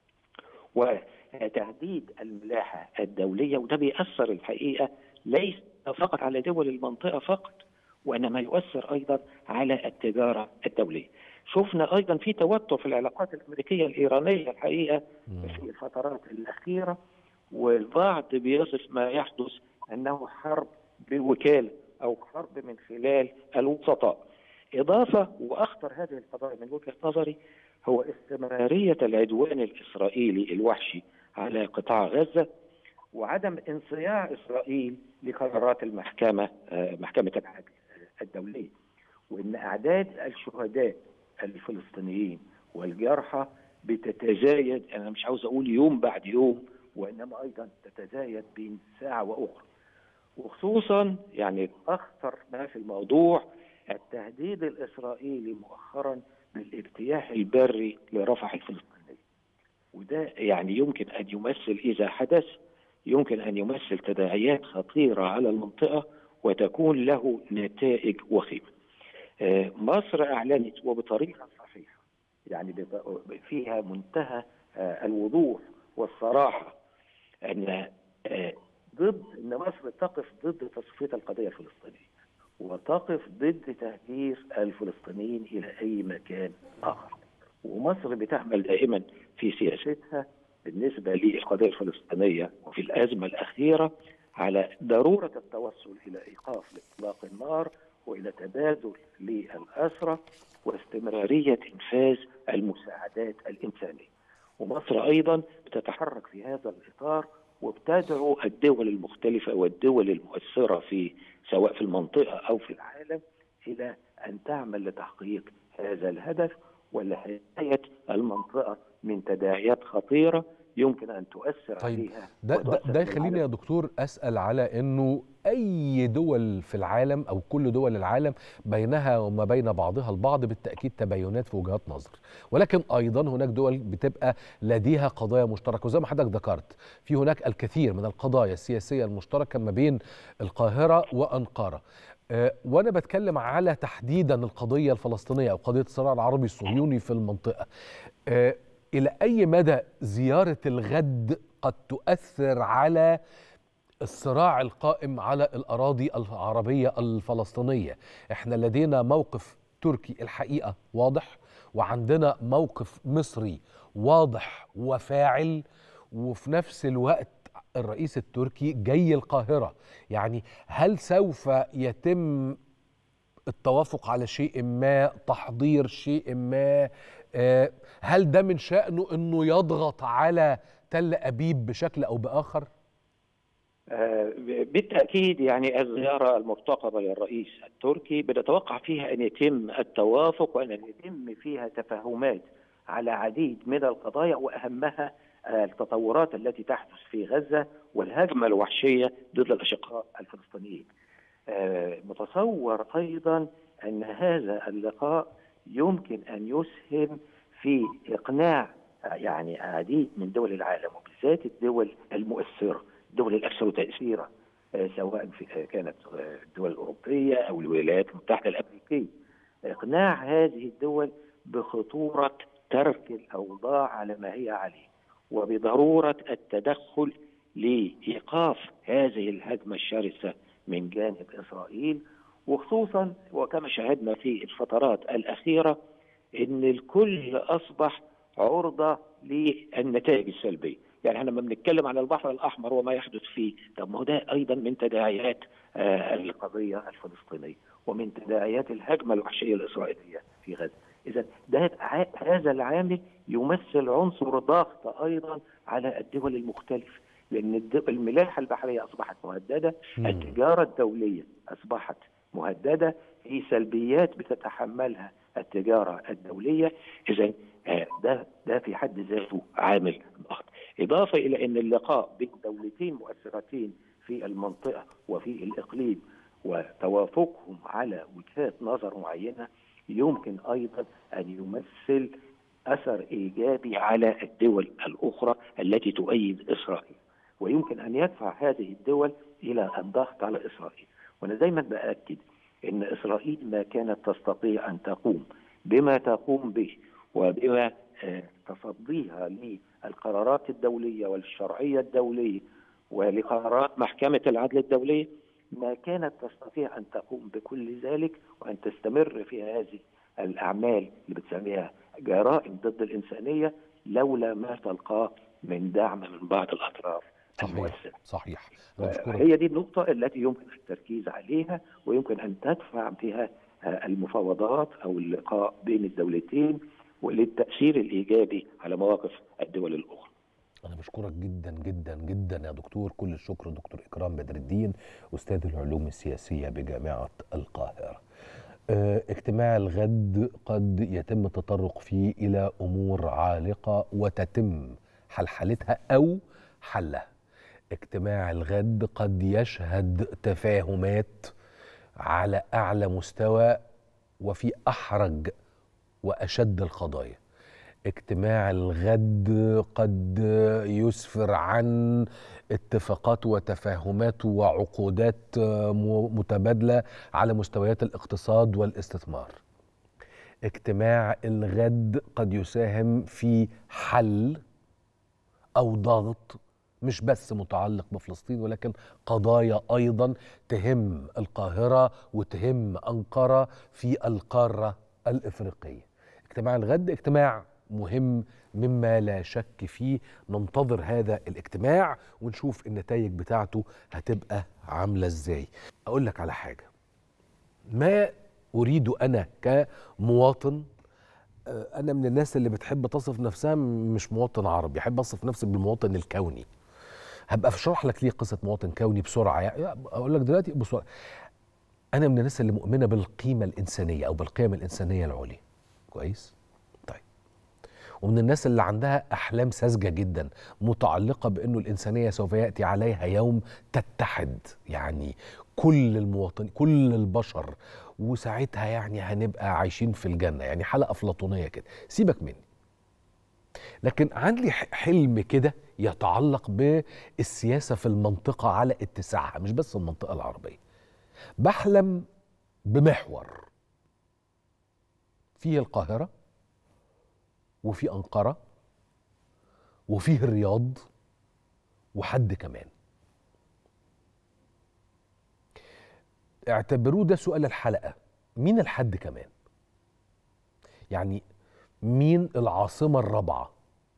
وتهديد الملاحه الدوليه وده بيأثر الحقيقه ليس فقط على دول المنطقه فقط وانما يؤثر ايضا على التجاره الدوليه. شفنا ايضا في توتر في العلاقات الامريكيه الايرانيه الحقيقه في الفترات الاخيره والبعض بيصف ما يحدث انه حرب بوكاله او حرب من خلال الوسطاء. اضافه واخطر هذه القضايا من وجهه نظري هو استمراريه العدوان الاسرائيلي الوحشي على قطاع غزه وعدم انصياع اسرائيل لقرارات المحكمه محكمه العدل الدوليه وان اعداد الشهداء الفلسطينيين والجرحى بتتزايد انا مش عاوز اقول يوم بعد يوم وانما ايضا تتزايد بين ساعه واخرى وخصوصا يعني اخطر ما في الموضوع التهديد الاسرائيلي مؤخرا بالاجتياح البري لرفح الفلسطينيه وده يعني يمكن ان يمثل اذا حدث يمكن ان يمثل تداعيات خطيره على المنطقه وتكون له نتائج وخيمه. مصر اعلنت وبطريقه صحيحه يعني فيها منتهى الوضوح والصراحه ان ضد ان مصر تقف ضد تصفيه القضيه الفلسطينيه وتقف ضد تهجير الفلسطينيين الى اي مكان اخر ومصر بتعمل دائما في سياستها بالنسبه للقضيه الفلسطينيه وفي الازمه الاخيره على ضروره التوصل الى ايقاف اطلاق النار والى تبادل للاسرى واستمراريه انفاذ المساعدات الانسانيه. ومصر ايضا بتتحرك في هذا الاطار وبتدعو الدول المختلفه والدول المؤثره في سواء في المنطقه او في العالم الى ان تعمل لتحقيق هذا الهدف ولحمايه المنطقه من تداعيات خطيره يمكن ان تؤثر طيب عليها ده ده, ده يخليني يا دكتور اسال على انه اي دول في العالم او كل دول العالم بينها وما بين بعضها البعض بالتاكيد تباينات في وجهات نظر ولكن ايضا هناك دول بتبقى لديها قضايا مشتركه وزي ما حضرتك ذكرت في هناك الكثير من القضايا السياسيه المشتركه ما بين القاهره وانقره أه وانا بتكلم على تحديدا القضيه الفلسطينيه او قضيه الصراع العربي الصهيوني في المنطقه أه الى اي مدى زياره الغد قد تؤثر على الصراع القائم على الاراضي العربيه الفلسطينيه احنا لدينا موقف تركي الحقيقه واضح وعندنا موقف مصري واضح وفاعل وفي نفس الوقت الرئيس التركي جاي القاهره يعني هل سوف يتم التوافق على شيء ما تحضير شيء ما هل ده من شأنه أنه يضغط على تل أبيب بشكل أو بآخر؟ بالتأكيد يعني الزيارة المرتقبة للرئيس التركي بنتوقع فيها أن يتم التوافق وأن يتم فيها تفاهمات على عديد من القضايا وأهمها التطورات التي تحدث في غزة والهجمة الوحشية ضد الأشقاء الفلسطينيين آه، متصور ايضا ان هذا اللقاء يمكن ان يسهم في اقناع آه، يعني عديد من دول العالم وبالذات الدول المؤثره الدول الاكثر تاثيرا آه، سواء في آه، كانت آه، الدول الاوروبيه او الولايات المتحده الامريكيه اقناع هذه الدول بخطوره ترك الاوضاع على ما هي عليه وبضروره التدخل لايقاف هذه الهجمه الشرسه من جانب اسرائيل وخصوصا وكما شاهدنا في الفترات الاخيره ان الكل اصبح عرضه للنتائج السلبيه، يعني احنا لما بنتكلم عن البحر الاحمر وما يحدث فيه، طب ما هو ده ايضا من تداعيات آه، القضيه الفلسطينيه ومن تداعيات الهجمه الوحشيه الاسرائيليه في غزه، اذا ده ع- هذا العامل يمثل عنصر ضغط ايضا على الدول المختلفه، لان الد- الملاحه البحريه اصبحت مهدده، مم. التجاره الدوليه اصبحت مهدده في سلبيات بتتحملها التجاره الدوليه اذا آه، ده ده في حد ذاته عامل ضغط اضافه الى ان اللقاء بين دولتين مؤثرتين في المنطقه وفي الاقليم وتوافقهم على وجهات نظر معينه يمكن ايضا ان يمثل اثر ايجابي على الدول الاخرى التي تؤيد اسرائيل ويمكن ان يدفع هذه الدول الى الضغط على اسرائيل وانا دايما باكد ان اسرائيل ما كانت تستطيع ان تقوم بما تقوم به وبما آه، تصديها للقرارات الدوليه والشرعيه الدوليه ولقرارات محكمه العدل الدوليه ما كانت تستطيع ان تقوم بكل ذلك وان تستمر في هذه الاعمال اللي بتسميها جرائم ضد الانسانيه لولا ما تلقاه من دعم من بعض الاطراف صحيح المؤثره. صحيح أنا بشكرك هي دي النقطة التي يمكن التركيز عليها ويمكن أن تدفع بها آه، المفاوضات أو اللقاء بين الدولتين وللتأثير الإيجابي على مواقف الدول الأخرى أنا بشكرك جدا جدا جدا يا دكتور كل الشكر دكتور إكرام بدر الدين أستاذ العلوم السياسية بجامعة القاهرة آه، اجتماع الغد قد يتم التطرق فيه إلى أمور عالقة وتتم حلحلتها أو حلها اجتماع الغد قد يشهد تفاهمات على أعلى مستوى وفي أحرج وأشد القضايا اجتماع الغد قد يسفر عن اتفاقات وتفاهمات وعقودات م- متبادله على مستويات الاقتصاد والاستثمار. اجتماع الغد قد يساهم في حل او ضغط مش بس متعلق بفلسطين ولكن قضايا ايضا تهم القاهره وتهم انقره في القاره الافريقيه. اجتماع الغد اجتماع مهم مما لا شك فيه ننتظر هذا الاجتماع ونشوف النتائج بتاعته هتبقى عامله ازاي. اقول لك على حاجه. ما اريد انا كمواطن آه، انا من الناس اللي بتحب تصف نفسها مش مواطن عربي احب اصف نفسي بالمواطن الكوني هبقى اشرح لك ليه قصه مواطن كوني بسرعه يعني اقول لك دلوقتي بسرعه انا من الناس اللي مؤمنه بالقيمه الانسانيه او بالقيم الانسانيه العليا كويس طيب ومن الناس اللي عندها احلام ساذجه جدا متعلقه بانه الانسانيه سوف ياتي عليها يوم تتحد يعني كل المواطنين كل البشر وساعتها يعني هنبقى عايشين في الجنه يعني حلقه افلاطونيه كده سيبك مني لكن عندي ح- حلم كده يتعلق بالسياسه في المنطقه على اتساعها مش بس المنطقه العربيه بحلم بمحور فيه القاهره وفي انقره وفيه الرياض وحد كمان اعتبروه ده سؤال الحلقه مين الحد كمان يعني مين العاصمه الرابعه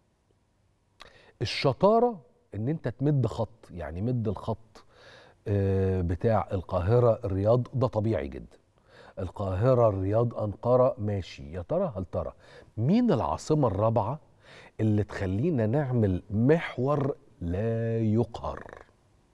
الشطاره ان انت تمد خط يعني مد الخط آه، بتاع القاهره الرياض ده طبيعي جدا القاهره الرياض انقره ماشي يا ترى هل ترى مين العاصمه الرابعه اللي تخلينا نعمل محور لا يقهر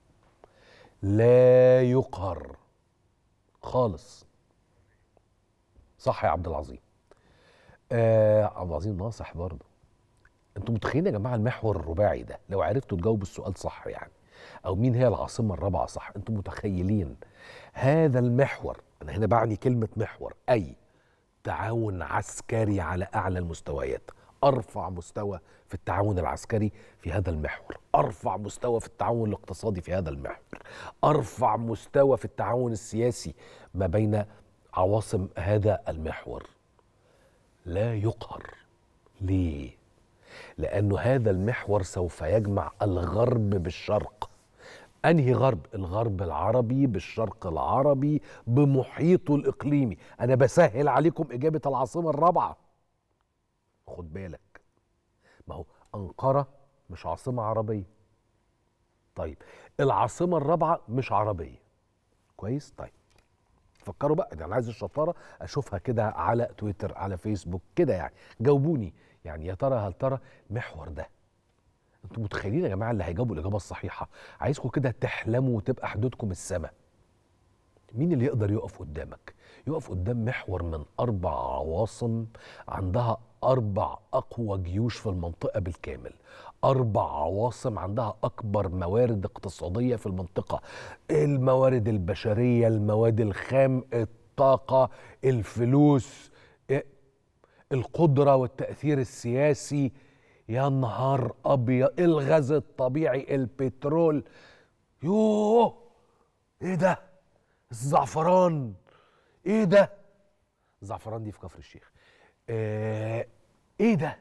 لا يقهر خالص صح يا عبد العظيم آه عبد العظيم ناصح برضه انتوا متخيلين يا جماعه المحور الرباعي ده لو عرفتوا تجاوبوا السؤال صح يعني او مين هي العاصمه الرابعه صح انتم متخيلين هذا المحور انا هنا بعني كلمه محور اي تعاون عسكري على اعلى المستويات ارفع مستوى في التعاون العسكري في هذا المحور ارفع مستوى في التعاون الاقتصادي في هذا المحور ارفع مستوى في التعاون السياسي ما بين عواصم هذا المحور لا يقهر ليه لانه هذا المحور سوف يجمع الغرب بالشرق انهي غرب الغرب العربي بالشرق العربي بمحيطه الاقليمي انا بسهل عليكم اجابه العاصمه الرابعه خد بالك ما هو انقره مش عاصمه عربيه طيب العاصمه الرابعه مش عربيه كويس طيب فكروا بقى انا عايز الشطاره اشوفها كده على تويتر على فيسبوك كده يعني جاوبوني يعني يا ترى هل ترى المحور ده انتوا متخيلين يا جماعه اللي هيجاوبوا الاجابه الصحيحه عايزكم كده تحلموا وتبقى حدودكم السماء مين اللي يقدر يقف قدامك يقف قدام محور من اربع عواصم عندها اربع اقوى جيوش في المنطقه بالكامل اربع عواصم عندها اكبر موارد اقتصاديه في المنطقه الموارد البشريه المواد الخام الطاقه الفلوس القدره والتاثير السياسي يا نهار ابيض الغاز الطبيعي البترول يوه ايه ده الزعفران ايه ده الزعفران دي في كفر الشيخ آه ايه ده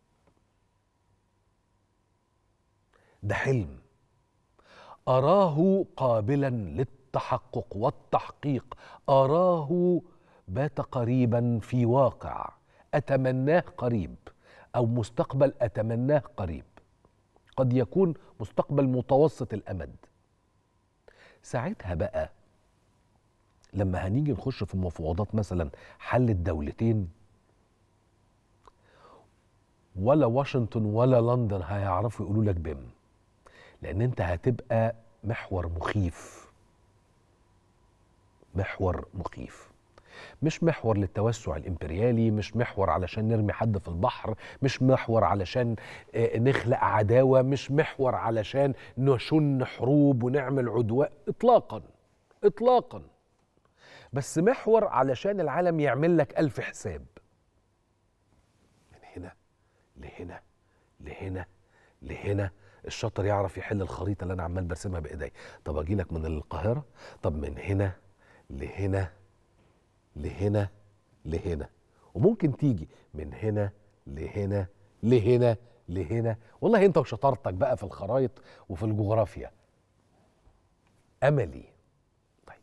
ده حلم اراه قابلا للتحقق والتحقيق اراه بات قريبا في واقع اتمناه قريب او مستقبل اتمناه قريب قد يكون مستقبل متوسط الامد ساعتها بقى لما هنيجي نخش في مفاوضات مثلا حل الدولتين ولا واشنطن ولا لندن هيعرفوا يقولوا لك بم لان انت هتبقى محور مخيف محور مخيف مش محور للتوسع الامبريالي مش محور علشان نرمي حد في البحر مش محور علشان نخلق عداوة مش محور علشان نشن حروب ونعمل عدوان اطلاقا اطلاقا بس محور علشان العالم يعمل لك ألف حساب من هنا لهنا لهنا لهنا الشاطر يعرف يحل الخريطة اللي أنا عمال برسمها بإيدي طب أجي لك من القاهرة طب من هنا لهنا لهنا لهنا وممكن تيجي من هنا لهنا لهنا لهنا والله انت وشطارتك بقى في الخرايط وفي الجغرافيا املي طيب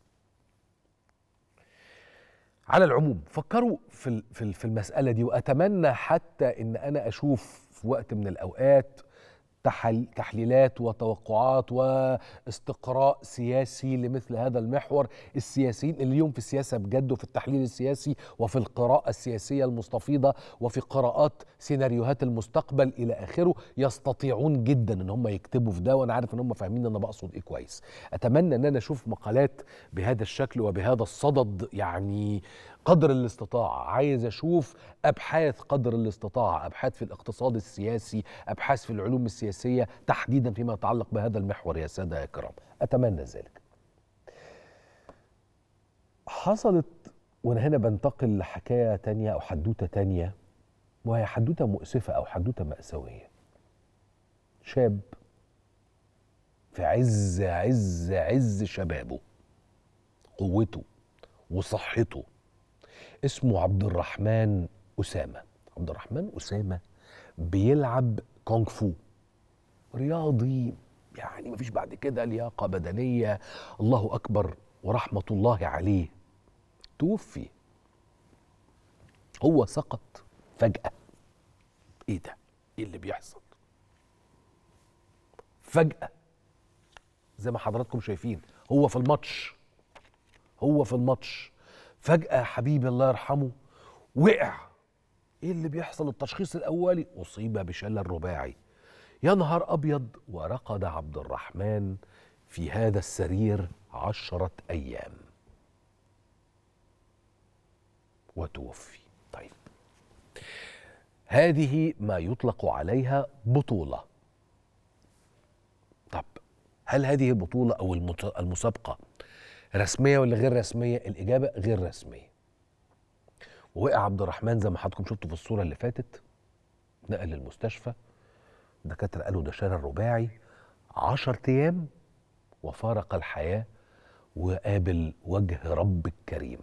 على العموم فكروا في في في المساله دي واتمنى حتى ان انا اشوف في وقت من الاوقات تحل تحليلات وتوقعات واستقراء سياسي لمثل هذا المحور السياسيين اللي اليوم في السياسة بجد وفي التحليل السياسي وفي القراءة السياسية المستفيضة وفي قراءات سيناريوهات المستقبل إلى آخره يستطيعون جدا ان هم يكتبوا في ده وانا عارف ان هم فاهمين ان انا بقصد ايه كويس اتمنى ان انا اشوف مقالات بهذا الشكل وبهذا الصدد يعني قدر الاستطاعة عايز أشوف أبحاث قدر الاستطاعة أبحاث في الاقتصاد السياسي أبحاث في العلوم السياسية تحديدا فيما يتعلق بهذا المحور يا سادة يا كرام أتمنى ذلك حصلت وأنا هنا بنتقل لحكاية تانية أو حدوتة تانية وهي حدوتة مؤسفة أو حدوتة مأساوية شاب في عز عز عز شبابه قوته وصحته اسمه عبد الرحمن أسامة عبد الرحمن أسامة بيلعب كونغ فو رياضي يعني مفيش بعد كده لياقة بدنية الله أكبر ورحمة الله عليه توفي هو سقط فجأة ايه ده ايه اللي بيحصل فجأة زي ما حضراتكم شايفين هو في الماتش هو في الماتش فجأة حبيبي الله يرحمه وقع ايه اللي بيحصل التشخيص الاولي اصيب بشلل رباعي يا نهار ابيض ورقد عبد الرحمن في هذا السرير عشرة ايام وتوفي طيب هذه ما يطلق عليها بطولة طب هل هذه البطولة أو المت- المسابقة رسمية ولا غير رسمية؟ الإجابة غير رسمية. ووقع عبد الرحمن زي ما حضراتكم شفتوا في الصورة اللي فاتت نقل للمستشفى الدكاترة قالوا ده شلل رباعي 10 أيام وفارق الحياة وقابل وجه رب الكريم.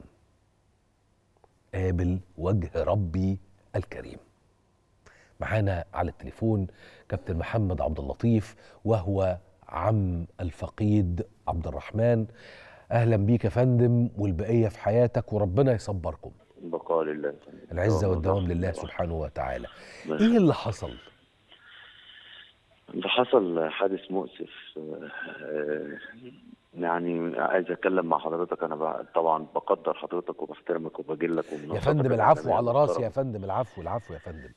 قابل وجه ربي الكريم. معانا على التليفون كابتن محمد عبد اللطيف وهو عم الفقيد عبد الرحمن اهلا بيك يا فندم والبقيه في حياتك وربنا يصبركم بقاء لله العزه والدوام لله سبحانه وتعالى ايه اللي حصل ده حصل حادث مؤسف آه، يعني عايز اتكلم مع حضرتك انا بقى- طبعا بقدر حضرتك وبحترمك وبجلك يا فندم العفو على راسي يا فندم العفو العفو يا فندم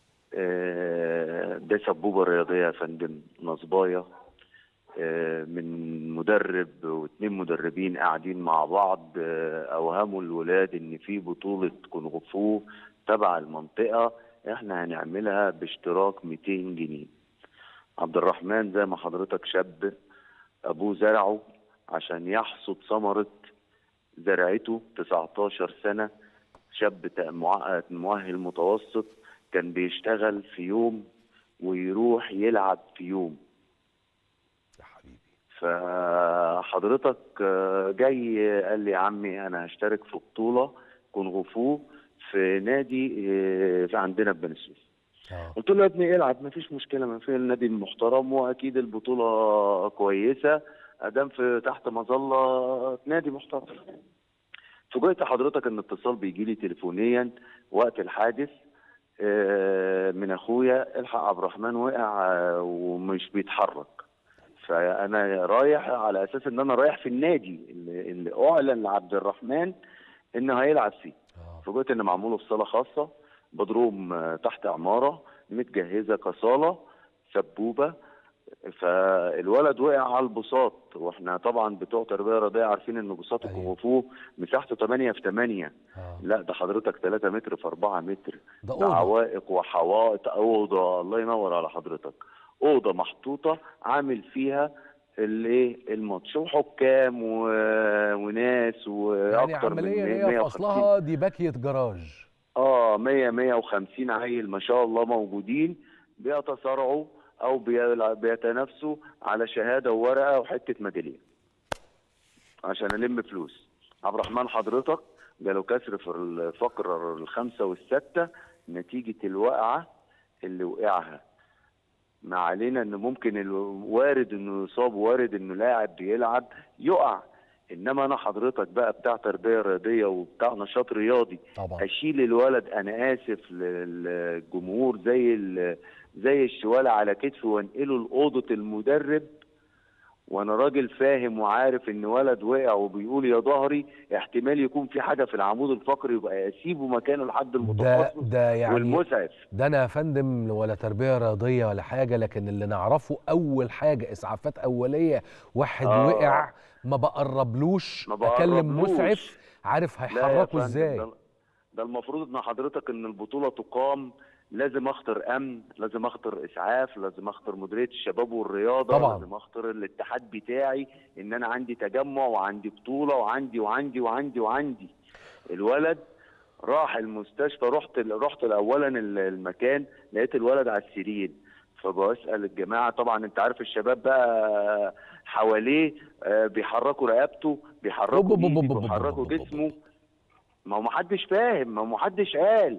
آه، ده سبوبه رياضيه يا فندم نصبايه آه، من مدرب واثنين مدربين قاعدين مع بعض آه، اوهموا الولاد ان في بطوله كونغ فو تبع المنطقه احنا هنعملها باشتراك 200 جنيه عبد الرحمن زي ما حضرتك شاب ابوه زرعه عشان يحصد ثمره زرعته 19 سنه شاب تا- مع- مؤهل متوسط كان بيشتغل في يوم ويروح يلعب في يوم يا حبيبي فحضرتك آه، جاي قال لي يا عمي انا هشترك في بطوله كونغ فو في نادي آه، في عندنا في بني سويف اه قلت له يا ابني العب مفيش مشكله ما في النادي محترم واكيد البطوله كويسه ادام في تحت مظله نادي محترم فوجئت حضرتك ان اتصال بيجي لي تليفونيا وقت الحادث آه، من اخويا الحق عبد الرحمن وقع آه، ومش بيتحرك فانا رايح على اساس ان انا رايح في النادي اللي, اللي اعلن لعبد الرحمن انه هيلعب فيه اه فوجئت ان معموله في صاله خاصه بدروم آه، تحت عماره متجهزه كصاله سبوبه فالولد وقع على البساط واحنا طبعا بتوع تربيه رياضيه عارفين ان بساط أيوة. الكونغ فو مساحته 8 في 8 اه لا ده حضرتك 3 متر في 4 متر ده ده اوضه عوائق وحوائط اوضه الله ينور على حضرتك اوضه محطوطه عامل فيها الايه الماتش وحكام و... وناس واكتر يعني عمليه من هي في 150 اصلها دي باكيه جراج اه 100 150 عيل ما شاء الله موجودين بيتصارعوا او بيلع- بيتنافسوا على شهاده وورقه وحته ميداليه عشان الم فلوس عبد الرحمن حضرتك جاله كسر في الفقره الخامسه والسادسه نتيجه الوقعه اللي وقعها ما علينا ان ممكن ال- وارد انه يصاب وارد انه لاعب بيلعب يقع انما انا حضرتك بقى بتاع تربيه رياضيه وبتاع نشاط رياضي طبعا اشيل الولد انا اسف للجمهور زي ال- زي الشوالة على كتفي وانقله لاوضه المدرب وانا راجل فاهم وعارف ان ولد وقع وبيقول يا ظهري احتمال يكون في حاجه في العمود الفقري يبقى اسيبه مكانه لحد ده المتخصص ده يعني والمسعف ده انا يا فندم ولا تربيه رياضيه ولا حاجه لكن اللي نعرفه اول حاجه اسعافات اوليه واحد آه. وقع ما بقربلوش ما اكلم بقربلوش. مسعف عارف لا يا هيحركه فندم، ازاي ده, ده المفروض ان حضرتك ان البطوله تقام لازم اختار امن لازم اختار اسعاف لازم اختار مديريه الشباب والرياضه طبعا. لازم اختار الاتحاد بتاعي ان انا عندي تجمع وعندي بطوله وعندي وعندي وعندي وعندي الولد راح المستشفى رحت رحت اولا المكان لقيت الولد على السرير فبسال الجماعه طبعا انت عارف الشباب بقى حواليه آه، بيحركوا رقبته بيحركوا أوب- أوب- أوب- ايدي أوب- أوب- بيحركوا أوب- أوب- جسمه ما هو محدش فاهم ما هو محدش قال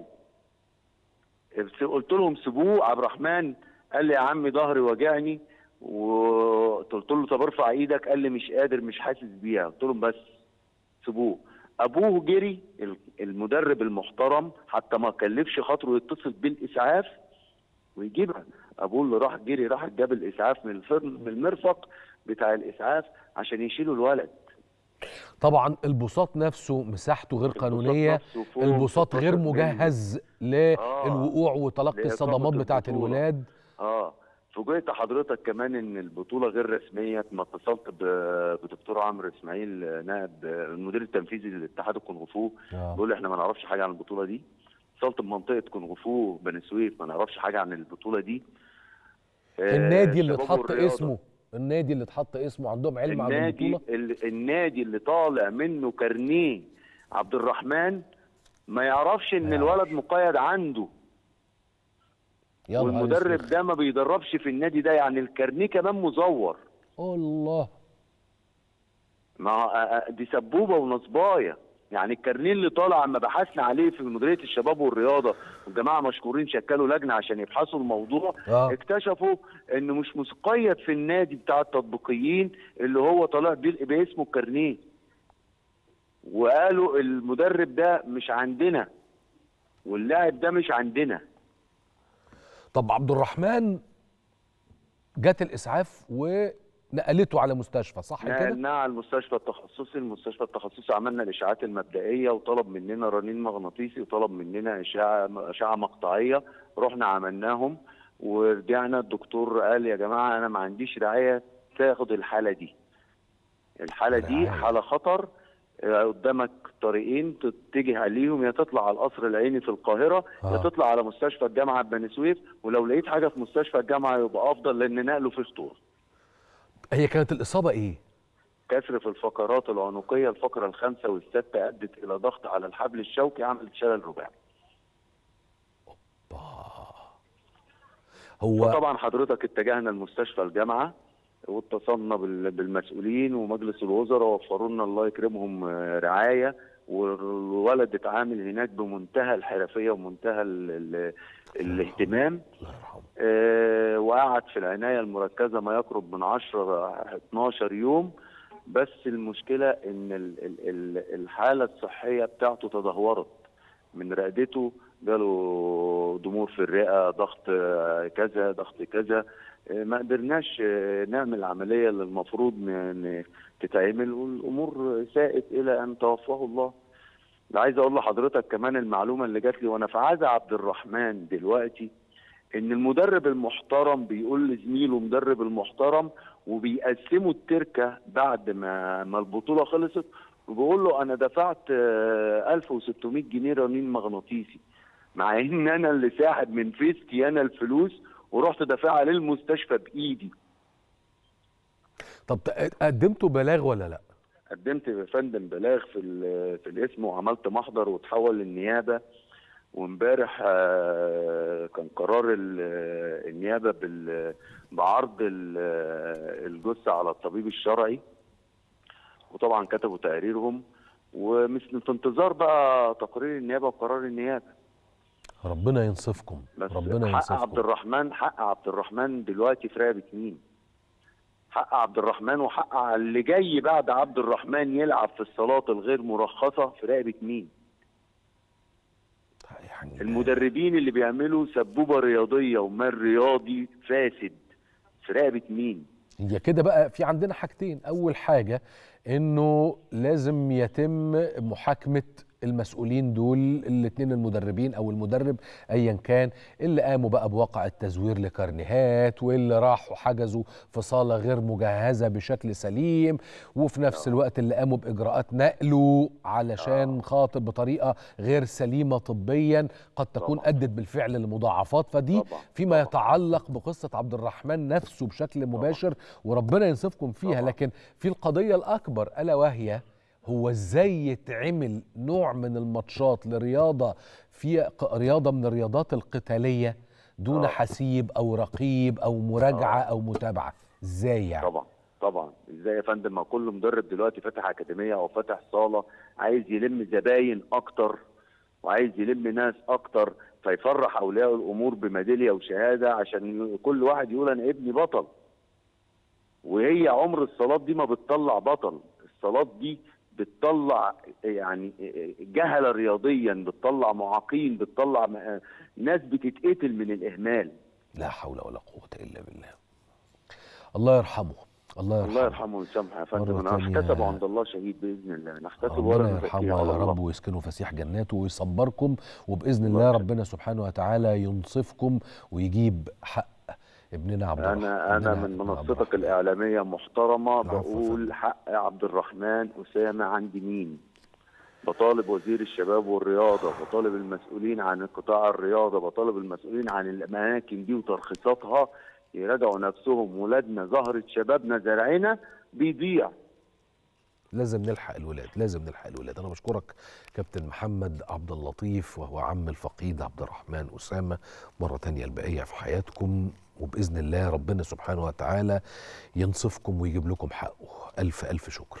قلت لهم سيبوه عبد الرحمن قال لي يا عمي ظهري وجعني وقلت له طب ارفع ايدك قال لي مش قادر مش حاسس بيها قلت لهم بس سيبوه ابوه جري المدرب المحترم حتى ما كلفش خاطره يتصل بالاسعاف ويجيبها ابوه اللي راح جري راح جاب الاسعاف من الفرن من المرفق بتاع الاسعاف عشان يشيلوا الولد طبعا البساط نفسه مساحته غير قانونيه نفسه فوق البساط غير 16 مللي. مجهز آه. للوقوع وتلقي لإقامة الصدمات بتاعه البطولة. الولاد اه فوجئت حضرتك كمان ان البطوله غير رسميه ما اتصلت ب- بدكتور عمرو اسماعيل نائب المدير التنفيذي للاتحاد الكونغ فو آه. بيقول لي احنا ما نعرفش حاجه عن البطوله دي اتصلت بمنطقه كونغ فو بني سويف ما نعرفش حاجه عن البطوله دي في النادي اللي الشباب اتحط والرياضة. اسمه النادي اللي اتحط اسمه عندهم علم عن النادي البطوله ال- النادي اللي طالع منه كارنيه عبد الرحمن ما يعرفش ان ما الولد مقيد عنده يا نهار والمدرب أسود. ده ما بيدربش في النادي ده يعني الكارنيه كمان مزور الله ما دي سبوبه ونصبايه يعني الكارنيه اللي طالع اما بحثنا عليه في مديريه الشباب والرياضه والجماعه مشكورين شكلوا لجنه عشان يبحثوا الموضوع آه. اكتشفوا انه مش مقيد في النادي بتاع التطبيقيين اللي هو طالع بيه- باسمه الكارنيه وقالوا المدرب ده مش عندنا واللاعب ده مش عندنا طب عبد الرحمن جت الاسعاف ونقلته على مستشفى صح كده نقلناه على المستشفى التخصصي المستشفى التخصصي عملنا الاشاعات المبدئيه وطلب مننا رنين مغناطيسي وطلب مننا اشعه اشعه مقطعيه رحنا عملناهم ورجعنا الدكتور قال يا جماعه انا ما عنديش رعايه تاخد الحاله دي الحاله دي رعاية. حاله خطر آه، قدامك طريقين تتجه عليهم يا تطلع على القصر العيني في القاهره يا آه. تطلع على مستشفى الجامعه بني سويف ولو لقيت حاجه في مستشفى الجامعه يبقى افضل لان نقله في خطوره هي كانت الاصابه ايه كسر في الفقرات العنقية الفقرة الخامسة والستة أدت إلى ضغط على الحبل الشوكي عملت شلل رباعي هو وطبعا حضرتك اتجهنا لمستشفى الجامعة واتصلنا بال- بالمسؤولين ومجلس الوزراء وفروا لنا الله يكرمهم آه، رعاية والولد اتعامل هناك بمنتهى الحرفية ومنتهى ال ال الاهتمام الله يرحمه آه، وقعد في العناية المركزة ما يقرب من 10 12 يوم بس المشكلة ان ال- ال- ال- الحالة الصحية بتاعته تدهورت من رقدته جاله ضمور في الرئة ضغط آه، كذا ضغط كذا آه، ما قدرناش آه، نعمل العملية اللي المفروض ن- ن- تتعمل والأمور ساءت إلى أن توفاه الله ده عايز أقول لحضرتك كمان المعلومة اللي جات لي وأنا في عزا عبد الرحمن دلوقتي ان المدرب المحترم بيقول لزميله مدرب المحترم وبيقسموا التركه بعد ما ما البطوله خلصت وبيقول له انا دفعت آه، 1600 جنيه رنين مغناطيسي مع ان انا اللي ساحب من فيستي انا الفلوس ورحت دافعها للمستشفى بايدي طب ت- قدمتوا بلاغ ولا لا قدمت يا فندم بلاغ في ال- في الاسم وعملت محضر وتحول للنيابه وامبارح آه، كان قرار ال- النيابه بال- بعرض ال- الجثه على الطبيب الشرعي وطبعا كتبوا تقاريرهم ومش في انتظار بقى تقرير النيابه وقرار النيابه ربنا ينصفكم بس ربنا حق عبد ينصفكم الرحمن حق عبد الرحمن دلوقتي في رقبه مين؟ حق عبد الرحمن وحق على اللي جاي بعد عبد الرحمن يلعب في الصالات الغير مرخصه في رقبه مين؟ يعني المدربين اللي بيعملوا سبوبه رياضيه ومال رياضي فاسد في رقبه مين؟ هي كده بقى في عندنا حاجتين اول حاجه انه لازم يتم محاكمه المسؤولين دول الاثنين المدربين او المدرب ايا كان اللي قاموا بقى بواقع التزوير لكارنيهات واللي راحوا حجزوا في صاله غير مجهزه بشكل سليم وفي نفس الوقت اللي قاموا باجراءات نقله علشان خاطر بطريقه غير سليمه طبيا قد تكون طبعاً. ادت بالفعل لمضاعفات فدي طبعاً. فيما طبعاً. يتعلق بقصه عبد الرحمن نفسه بشكل مباشر وربنا ينصفكم فيها طبعاً. لكن في القضيه الاكبر الا وهي هو ازاي يتعمل نوع من الماتشات لرياضه في ق- رياضه من الرياضات القتاليه دون آه. حسيب او رقيب او مراجعه او متابعه ازاي يعني طبعا طبعا ازاي يا فندم ما كل مدرب دلوقتي فاتح اكاديميه او فاتح صاله عايز يلم زباين اكتر وعايز يلم ناس اكتر فيفرح اولياء الامور بميداليه وشهاده عشان كل واحد يقول انا ابني بطل وهي عمر الصالات دي ما بتطلع بطل الصالات دي بتطلع يعني جهله رياضيا بتطلع معاقين بتطلع م- ناس بتتقتل من الاهمال لا حول ولا قوه الا بالله الله يرحمه الله يرحمه الله يرحمه ويسامحه يا فندم مرة انا تانية. هحتسب عند الله شهيد باذن الله نحتسب ولا ربنا نزكيه يرحمه على يا الله رب ويسكنه فسيح جناته ويصبركم وباذن الله الله يخليك. ربنا سبحانه وتعالى ينصفكم ويجيب حق ابننا عبد الرحمن انا انا ابننا من عبد منصتك الرحمن. الاعلاميه محترمه العفو يا بقول فندم. حق عبد الرحمن اسامه عند مين بطالب وزير الشباب والرياضه بطالب المسؤولين عن قطاع الرياضه بطالب المسؤولين عن الاماكن دي وترخيصاتها يراجعوا نفسهم ولادنا زهرة شبابنا زرعنا بيضيع لازم نلحق الولاد لازم نلحق الولاد انا بشكرك كابتن محمد عبد اللطيف وهو عم الفقيد عبد الرحمن اسامه مره تانية البقيه في حياتكم وباذن الله ربنا سبحانه وتعالى ينصفكم ويجيب لكم حقه الف الف شكر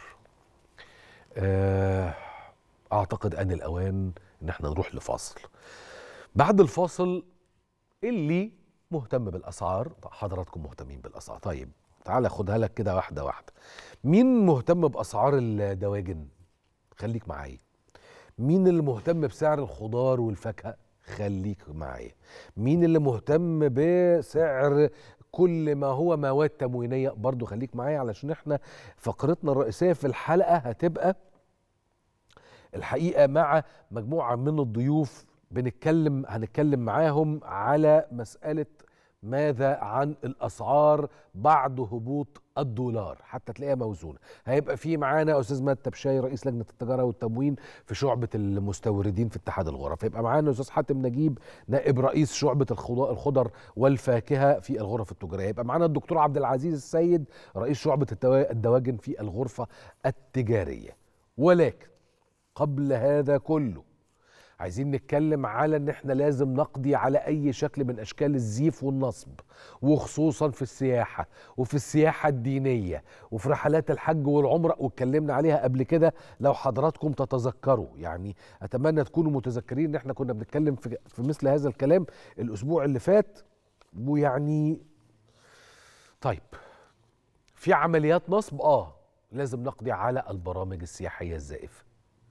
آه، اعتقد ان الاوان ان احنا نروح لفاصل بعد الفاصل اللي مهتم بالاسعار حضراتكم مهتمين بالاسعار طيب تعالى خدها لك كده واحده واحده مين مهتم باسعار الدواجن خليك معايا مين اللي مهتم بسعر الخضار والفاكهه خليك معايا مين اللي مهتم بسعر كل ما هو مواد تموينيه برضو خليك معايا علشان احنا فقرتنا الرئيسيه في الحلقه هتبقى الحقيقه مع مجموعه من الضيوف بنتكلم هنتكلم معاهم على مساله ماذا عن الاسعار بعد هبوط الدولار حتى تلاقيها موزونه هيبقى في معانا استاذ مات تبشاي رئيس لجنه التجاره والتموين في شعبه المستوردين في اتحاد الغرف هيبقى معانا استاذ حاتم نجيب نائب رئيس شعبه الخضار الخضر والفاكهه في الغرف التجاريه هيبقى معانا الدكتور عبد العزيز السيد رئيس شعبه التوا- الدواجن في الغرفه التجاريه ولكن قبل هذا كله عايزين نتكلم على ان احنا لازم نقضي على اي شكل من اشكال الزيف والنصب وخصوصا في السياحه وفي السياحه الدينيه وفي رحلات الحج والعمره واتكلمنا عليها قبل كده لو حضراتكم تتذكروا يعني اتمنى تكونوا متذكرين ان احنا كنا بنتكلم في, في مثل هذا الكلام الاسبوع اللي فات ويعني طيب في عمليات نصب اه لازم نقضي على البرامج السياحيه الزائفه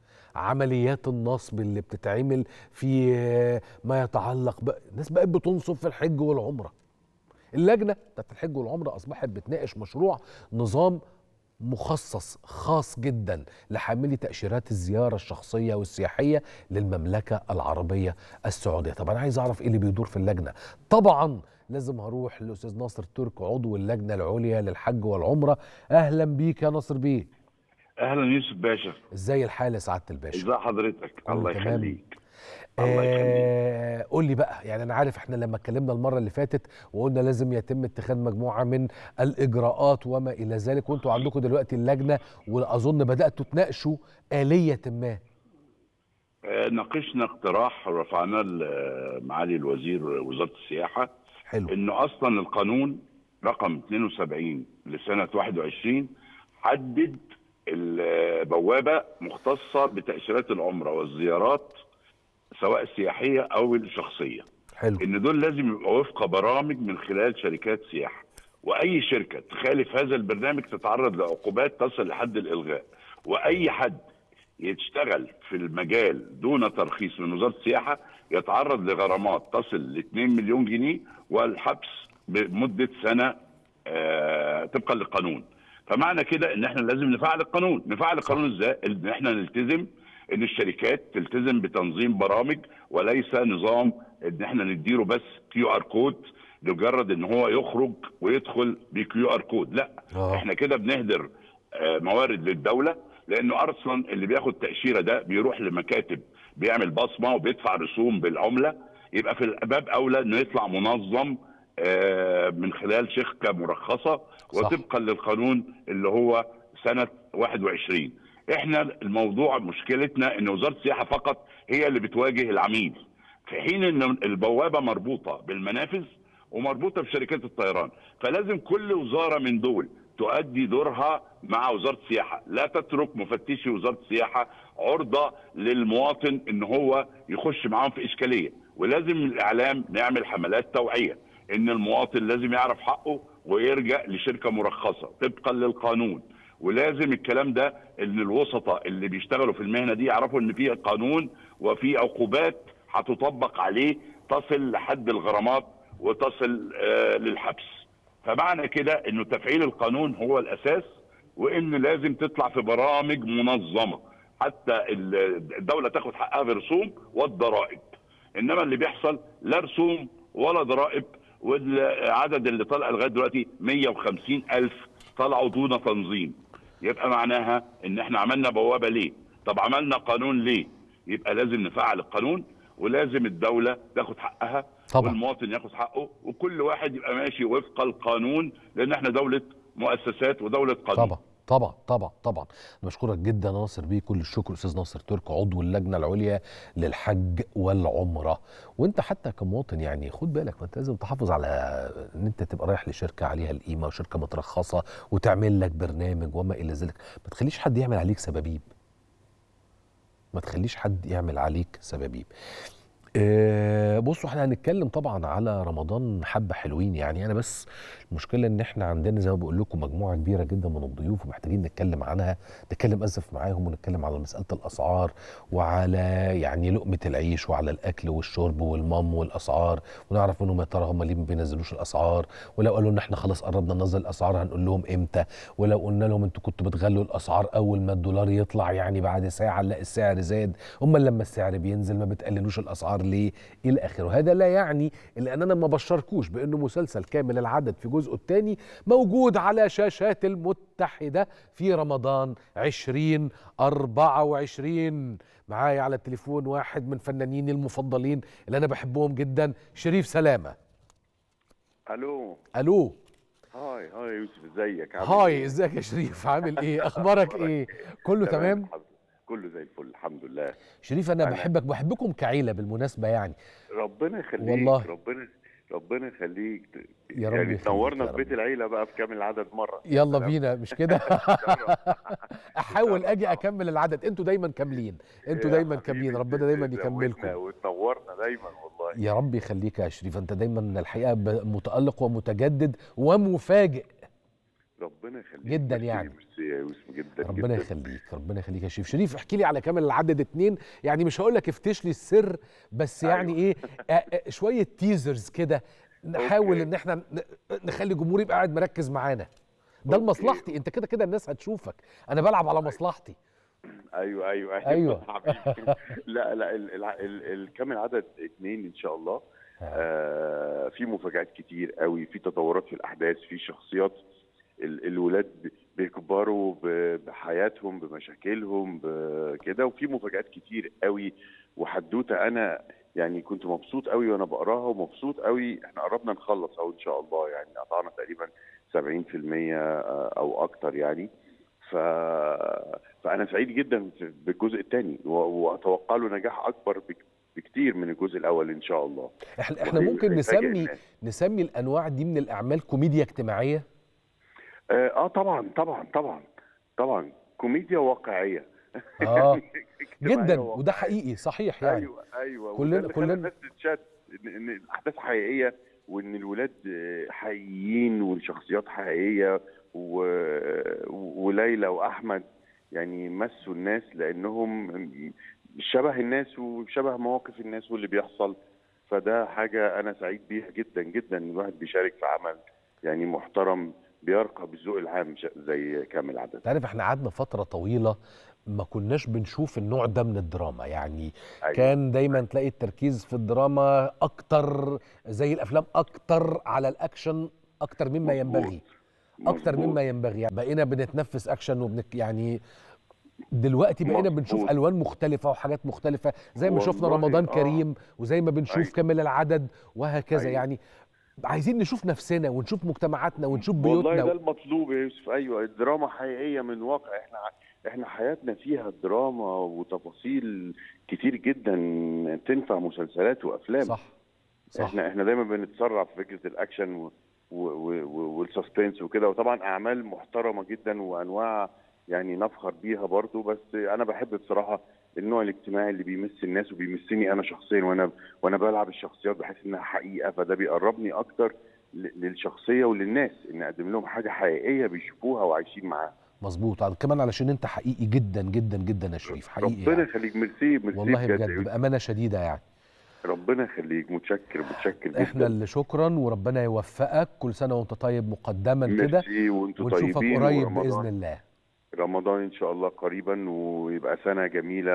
عمليات النصب اللي بتتعمل في ما يتعلق بقى الناس بقت بتنصب في الحج والعمره اللجنه بتاعت الحج والعمره اصبحت بتناقش مشروع نظام مخصص خاص جدا لحاملي تاشيرات الزياره الشخصيه والسياحيه للمملكه العربيه السعوديه طب انا عايز اعرف ايه اللي بيدور في اللجنه طبعا لازم هروح للاستاذ ناصر ترك عضو اللجنه العليا للحج والعمره اهلا بيك يا ناصر بيه اهلا يوسف باشا ازاي الحال يا سعاده الباشا ازي حضرتك كله الله تمام. يخليك الله يخليك آه قول لي بقى يعني انا عارف احنا لما اتكلمنا المره اللي فاتت وقلنا لازم يتم اتخاذ مجموعه من الاجراءات وما الى ذلك وانتوا عندكم دلوقتي اللجنه واظن بداتوا تناقشوا اليه ما آه، ناقشنا اقتراح رفعناه لمعالي الوزير وزاره السياحه حلو انه اصلا القانون رقم 72 لسنه 21 حدد البوابه مختصه بتاشيرات العمره والزيارات سواء السياحيه او الشخصيه حلو ان دول لازم يبقوا وفق برامج من خلال شركات سياحه واي شركه تخالف هذا البرنامج تتعرض لعقوبات تصل لحد الالغاء واي حد يشتغل في المجال دون ترخيص من وزاره السياحه يتعرض لغرامات تصل ل 2 مليون جنيه والحبس بمده سنه آه، طبقا للقانون فمعنى كده ان احنا لازم نفعل القانون نفعل القانون ازاي ان احنا نلتزم ان الشركات تلتزم بتنظيم برامج وليس نظام ان احنا نديله بس كيو ار كود لمجرد ان هو يخرج ويدخل بكيو ار كود لا آه. احنا كده بنهدر آه، موارد للدوله لانه اصلا اللي بياخد تاشيره ده بيروح لمكاتب بيعمل بصمه وبيدفع رسوم بالعمله يبقى في الباب اولى انه يطلع منظم آه، من خلال شركه مرخصه صح. وطبقا للقانون اللي هو سنه 21 احنا الموضوع مشكلتنا ان وزاره السياحه فقط هي اللي بتواجه العميل في حين ان البوابه مربوطه بالمنافذ ومربوطه بشركات الطيران فلازم كل وزاره من دول تؤدي دورها مع وزاره السياحه لا تترك مفتشي وزاره السياحه عرضه للمواطن ان هو يخش معاهم في اشكاليه ولازم الاعلام نعمل حملات توعيه ان المواطن لازم يعرف حقه ويرجع لشركه مرخصه طبقا للقانون ولازم الكلام ده ان الوسطاء اللي بيشتغلوا في المهنه دي يعرفوا ان في قانون وفي عقوبات هتطبق عليه تصل لحد الغرامات وتصل آه للحبس فمعنى كده انه تفعيل القانون هو الاساس وان لازم تطلع في برامج منظمه حتى ال- الدوله تاخد حقها برسوم والضرائب انما اللي بيحصل لا رسوم ولا ضرائب والعدد اللي طلع لغايه دلوقتي 150 الف طلعوا دون تنظيم يبقى معناها ان احنا عملنا بوابه ليه طب عملنا قانون ليه يبقى لازم نفعل القانون ولازم الدوله تاخد حقها طبعا. والمواطن ياخد حقه وكل واحد يبقى ماشي وفق القانون لان احنا دوله مؤسسات ودوله قانون طبعا طبعا طبعا طبعا أنا بشكرك جدا ناصر بيه كل الشكر استاذ ناصر ترك عضو اللجنه العليا للحج والعمره وانت حتى كمواطن يعني خد بالك ما انت لازم تحافظ على ان انت تبقى رايح لشركه عليها القيمه وشركه مترخصه وتعمل لك برنامج وما الى ذلك ما تخليش حد يعمل عليك سبابيب ما تخليش حد يعمل عليك سبابيب آه، بصوا احنا هنتكلم طبعا على رمضان حبه حلوين يعني انا بس المشكله ان احنا عندنا زي ما بقول لكم مجموعه كبيره جدا من الضيوف ومحتاجين نتكلم عنها نتكلم اسف معاهم ونتكلم على مساله الاسعار وعلى يعني لقمه العيش وعلى الاكل والشرب والمام والاسعار ونعرف منهم يا ترى هم ليه ما بينزلوش الاسعار ولو قالوا ان احنا خلاص قربنا ننزل الاسعار هنقول لهم امتى ولو قلنا لهم انتوا كنتوا بتغلوا الاسعار اول ما الدولار يطلع يعني بعد ساعه نلاقي السعر زاد امال لما السعر بينزل ما بتقللوش الاسعار ليه الى اخره هذا لا يعني الا ان انا ما بشركوش بانه مسلسل كامل العدد في جزءه الثاني موجود على شاشات المتحده في رمضان 2024 معايا على التليفون واحد من فنانيني المفضلين اللي انا بحبهم جدا شريف سلامه الو الو هاي هاي يوسف ازيك عامل هاي إيه؟ ازيك يا شريف عامل ايه اخبارك ايه كله تمام الحمد- كله زي الفل الحمد لله شريف انا أنا- بحبك بحبكم كعيله بالمناسبه يعني ربنا يخليك والله. ربنا ربنا يخليك يا رب يعني يخليك تنورنا يا في رب. بيت العيله بقى في كامل العدد مره يلا سلام. بينا مش كده احاول طبعا. اجي اكمل العدد انتوا دايما كاملين انتوا يا دايما حبيبي، كاملين ربنا دايما زودنا يكملكم وتنورنا دايما والله يا رب يخليك يا شريف انت دايما الحقيقه ب- متالق ومتجدد ومفاجئ ربنا يخليك جدا ميرسي- يعني. ميرسي يا يوسف جدا ربنا جدا. يخليك ربنا يخليك يا شريف شريف احكي لي على كامل العدد اتنين يعني مش هقول لك افتش لي السر بس يعني أيوة. ايه آه، آه، شويه تيزرز كده نحاول أوكي. ان احنا ن- نخلي الجمهور يبقى قاعد مركز معانا ده أوكي. لمصلحتي انت كده كده الناس هتشوفك انا بلعب على مصلحتي ايوه ايوه أيوة. حبيبي. لا لا ال- ال- ال- الكامل عدد اتنين ان شاء الله آه في مفاجآت كتير قوي في تطورات في الاحداث في شخصيات ال- الولاد ب- بيكبروا ب- بحياتهم بمشاكلهم بكده وفي مفاجآت كتير قوي وحدوته انا يعني كنت مبسوط قوي وانا بقراها ومبسوط قوي احنا قربنا نخلص اهو ان شاء الله يعني قطعنا تقريبا 70% او اكتر يعني ف... فانا سعيد جدا في- بالجزء الثاني واتوقع له نجاح اكبر بك... بكتير من الجزء الاول ان شاء الله احنا احنا وهي- ممكن هيفاجئ نسمي الناس. نسمي الانواع دي من الاعمال كوميديا اجتماعيه اه آه، طبعا طبعا طبعا طبعا كوميديا واقعيه اه اجتماعية جدا واقعية. وده حقيقي صحيح يعني ايوه ايوه كلنا- وده اللي خلى كلنا- الناس تتشد ان إن الاحداث حقيقيه وان الولاد آه، حقيقيين والشخصيات حقيقيه و... وليلى واحمد يعني مسوا الناس لانهم شبه الناس وشبه مواقف الناس واللي بيحصل فده حاجه انا سعيد بيها جدا جدا ان الواحد بيشارك في عمل يعني محترم بيرقى بالذوق العام ش- زي كامل عدد تعرف احنا قعدنا فتره طويله ما كناش بنشوف النوع ده من الدراما يعني أيوة. كان دايما تلاقي التركيز في الدراما اكتر زي الافلام اكتر على الاكشن اكتر مما مظبوط. ينبغي اكتر مظبوط. مما ينبغي يعني بقينا بنتنفس اكشن وبنك يعني دلوقتي بقينا بنشوف مظبوط. الوان مختلفه وحاجات مختلفه زي ما شفنا والله رمضان آه. كريم وزي ما بنشوف أيوة. كامل العدد وهكذا أيوة. يعني عايزين نشوف نفسنا ونشوف مجتمعاتنا ونشوف والله بيوتنا ده المطلوب يا يوسف ايوه الدراما حقيقيه من واقع احنا احنا حياتنا فيها دراما وتفاصيل كتير جدا تنفع مسلسلات وافلام صح صح احنا احنا دايما بنتسرع في فكره الاكشن و- و- و- و- والسسبنس وكده وطبعا اعمال محترمه جدا وانواع يعني نفخر بيها برضو بس انا بحب بصراحه النوع الاجتماعي اللي بيمس الناس وبيمسني انا شخصيا وانا وانا بلعب الشخصيات بحس انها حقيقه فده بيقربني اكتر ل- للشخصيه وللناس ان اقدم لهم حاجه حقيقيه بيشوفوها وعايشين معاها مظبوط على- كمان علشان انت حقيقي جدا جدا جدا يا شريف حقيقي ربنا يعني. يخليك ميرسي ميرسي والله بجد, بجد بامانه شديده يعني ربنا يخليك متشكر متشكر جدا احنا اللي شكرا وربنا يوفقك كل سنه وانت طيب مقدما كده ميرسي وانتوا ونشوفك طيبين قريب ورمضان- باذن الله رمضان ان شاء الله قريبا ويبقى سنه جميله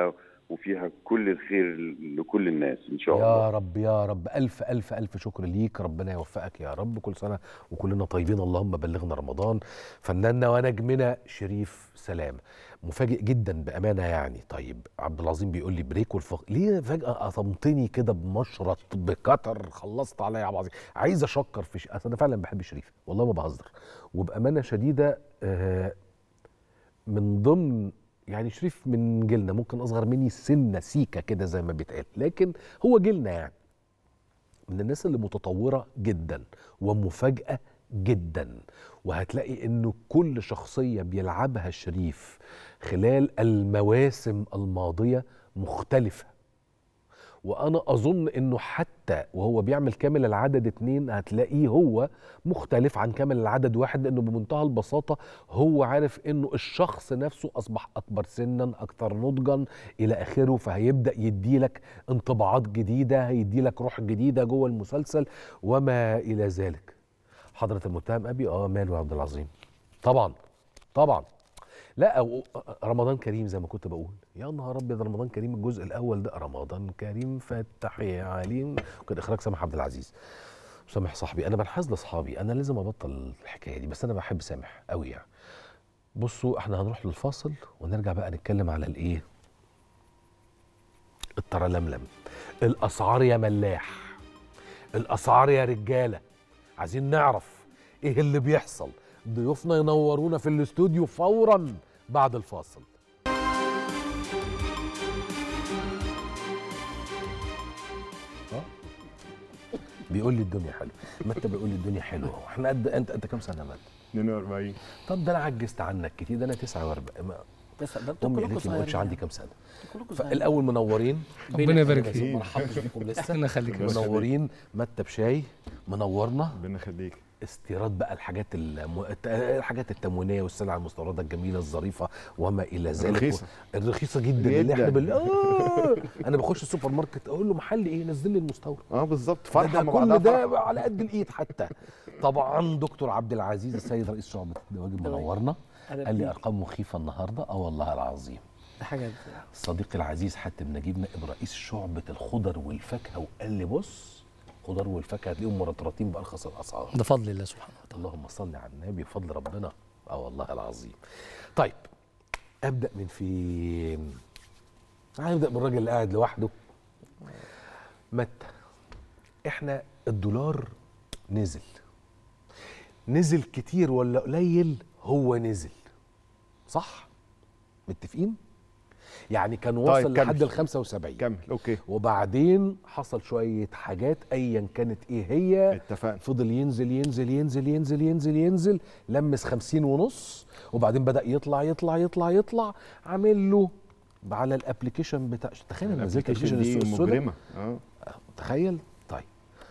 وفيها كل الخير لكل الناس ان شاء الله يا رب يا رب ألف ألف ألف شكر ليك ربنا يوفقك يا رب كل سنة وكلنا طيبين اللهم بلغنا رمضان فناننا ونجمنا شريف سلام مفاجئ جدا بأمانة يعني طيب عبد العظيم بيقول لي بريك والفق ليه فجأة قطمتني كده بمشرط بكتر خلصت عليا يا عبد العظيم عايز أشكر في ش... أصل أنا فعلا بحب شريف والله ما بهزر وبأمانة شديدة آه من ضمن يعني شريف من جيلنا ممكن اصغر مني سنه سيكه كده زي ما بيتقال لكن هو جيلنا يعني من الناس اللي متطوره جدا ومفاجاه جدا وهتلاقي انه كل شخصيه بيلعبها شريف خلال المواسم الماضيه مختلفه وانا اظن انه حتى وهو بيعمل كامل العدد اتنين هتلاقيه هو مختلف عن كامل العدد واحد لانه بمنتهى البساطه هو عارف انه الشخص نفسه اصبح اكبر سنا اكثر نضجا الى اخره فهيبدا يديلك انطباعات جديده هيديلك روح جديده جوه المسلسل وما الى ذلك حضره المتهم ابي اه ماله يا عبد العظيم طبعا طبعا لا أو- رمضان كريم زي ما كنت بقول يا نهار ابيض رمضان كريم الجزء الاول ده رمضان كريم فتح يا عليم كان اخراج سامح عبد العزيز سامح صاحبي انا بنحاز لاصحابي انا لازم ابطل الحكايه دي بس انا بحب سامح قوي يعني بصوا احنا هنروح للفاصل ونرجع بقى نتكلم على الايه الترلملم الاسعار يا ملاح الاسعار يا رجاله عايزين نعرف ايه اللي بيحصل ضيوفنا ينورونا في الاستوديو فورا بعد الفاصل آه. بيقول لي الدنيا حلوه متى بيقول لي الدنيا حلوه احنا قد انت انت كام سنه يا متى 42 طب ده انا عجزت عنك كتير ده انا 49 ما- بس ده انتوا امي كلكم قالت لي ما قلتش صغيرين عندي كام سنه كلكم صغيرين. فالاول منورين ربنا يبارك ما فيك رحبتش بيكم لسه ربنا يخليك يا باشا. منورين متى بشاي منورنا ربنا يخليك استيراد بقى الحاجات الم... الت- الحاجات التموينيه والسلع المستورده الجميله الظريفه وما الى ذلك الرخيصة. الرخيصه جدا, اللي جداً. احنا بال... آه انا بخش السوبر ماركت اقول له محل ايه نزل لي المستورد اه بالظبط ده, فرحه ده ما كل بعدها ده فرحة. على قد الايد حتى طبعا دكتور عبد العزيز السيد رئيس شعبه الدواجن منورنا أهلا قال لي بيك. ارقام مخيفه النهارده اه والله العظيم ده حاجه صديقي العزيز حاتم نجيب نائب رئيس شعبة الخضر والفاكهة وقال لي بص خضار والفاكهة هتلاقيهم مرطرطين بأرخص الأسعار ده فضل الله سبحانه وتعالى اللهم صل على النبي بفضل ربنا اه والله العظيم طيب أبدأ من فين هنبدأ بالراجل اللي قاعد لوحده متى احنا الدولار نزل نزل كتير ولا قليل هو نزل صح متفقين يعني كان واصل كمل. لحد ال 75 كمل اوكي وبعدين حصل شويه حاجات ايا كانت ايه هي اتفقنا فضل ينزل ينزل ينزل ينزل ينزل ينزل لمس 50 ونص وبعدين بدا يطلع يطلع يطلع يطلع عامل له على الابلكيشن بتاع تخيل انا نزلت الابلكيشن الابلكيشن دي السوق السوداء مجرمه اه تخيل طيب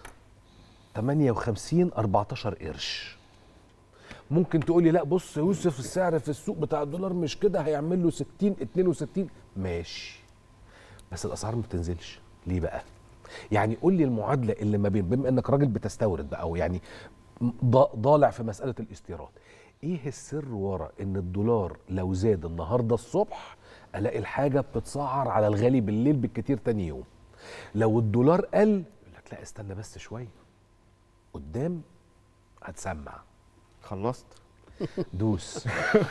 58 14 قرش ممكن تقول لي لا بص يا يوسف السعر في السوق بتاع الدولار مش كده هيعمل له 60 62 ماشي بس الاسعار ما بتنزلش ليه بقى يعني قول لي المعادله اللي ما بين بما انك راجل بتستورد بقى او يعني ض- ضالع في مساله الاستيراد ايه السر ورا ان الدولار لو زاد النهارده الصبح الاقي الحاجه بتتسعر على الغالي بالليل بالكتير تاني يوم لو الدولار قل يقول لك لا استنى بس شويه قدام هتسمع خلصت دوس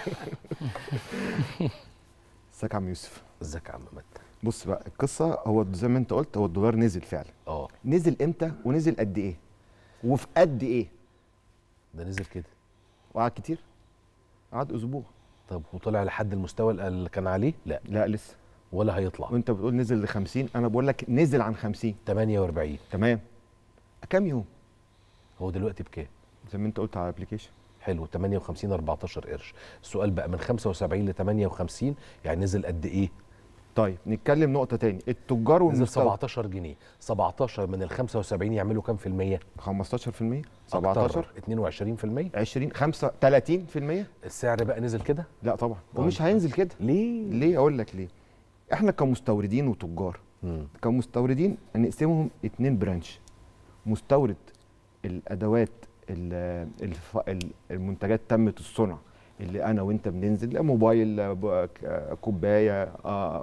ازيك يا عم يوسف ازيك يا عم متى بص بقى القصه هو زي ما انت قلت هو الدولار نزل فعلا اه نزل امتى ونزل قد ايه وفي قد ايه ده نزل كده وقعد كتير قعد اسبوع طب وطلع لحد المستوى اللي كان عليه لا لا لسه ولا هيطلع وانت بتقول نزل ل 50 انا بقول لك نزل عن 50 48 تمام كام يوم هو دلوقتي بكام زي ما انت قلت على الابلكيشن حلو 58 14 قرش السؤال بقى من 75 ل 58 يعني نزل قد ايه طيب نتكلم نقطه تاني التجار نزل والمستورد 17 جنيه 17 من ال 75 يعملوا كام في المية 15% 17 17 22 في المية 20 5 30% السعر بقى نزل كده لا طبعا طيب. ومش هينزل كده ليه ليه اقول لك ليه احنا كمستوردين وتجار مم. كمستوردين نقسمهم اتنين برانش مستورد الادوات ال- الف- ال- المنتجات تمت الصنع اللي انا وانت بننزل موبايل ب- ك- كوبايه آه،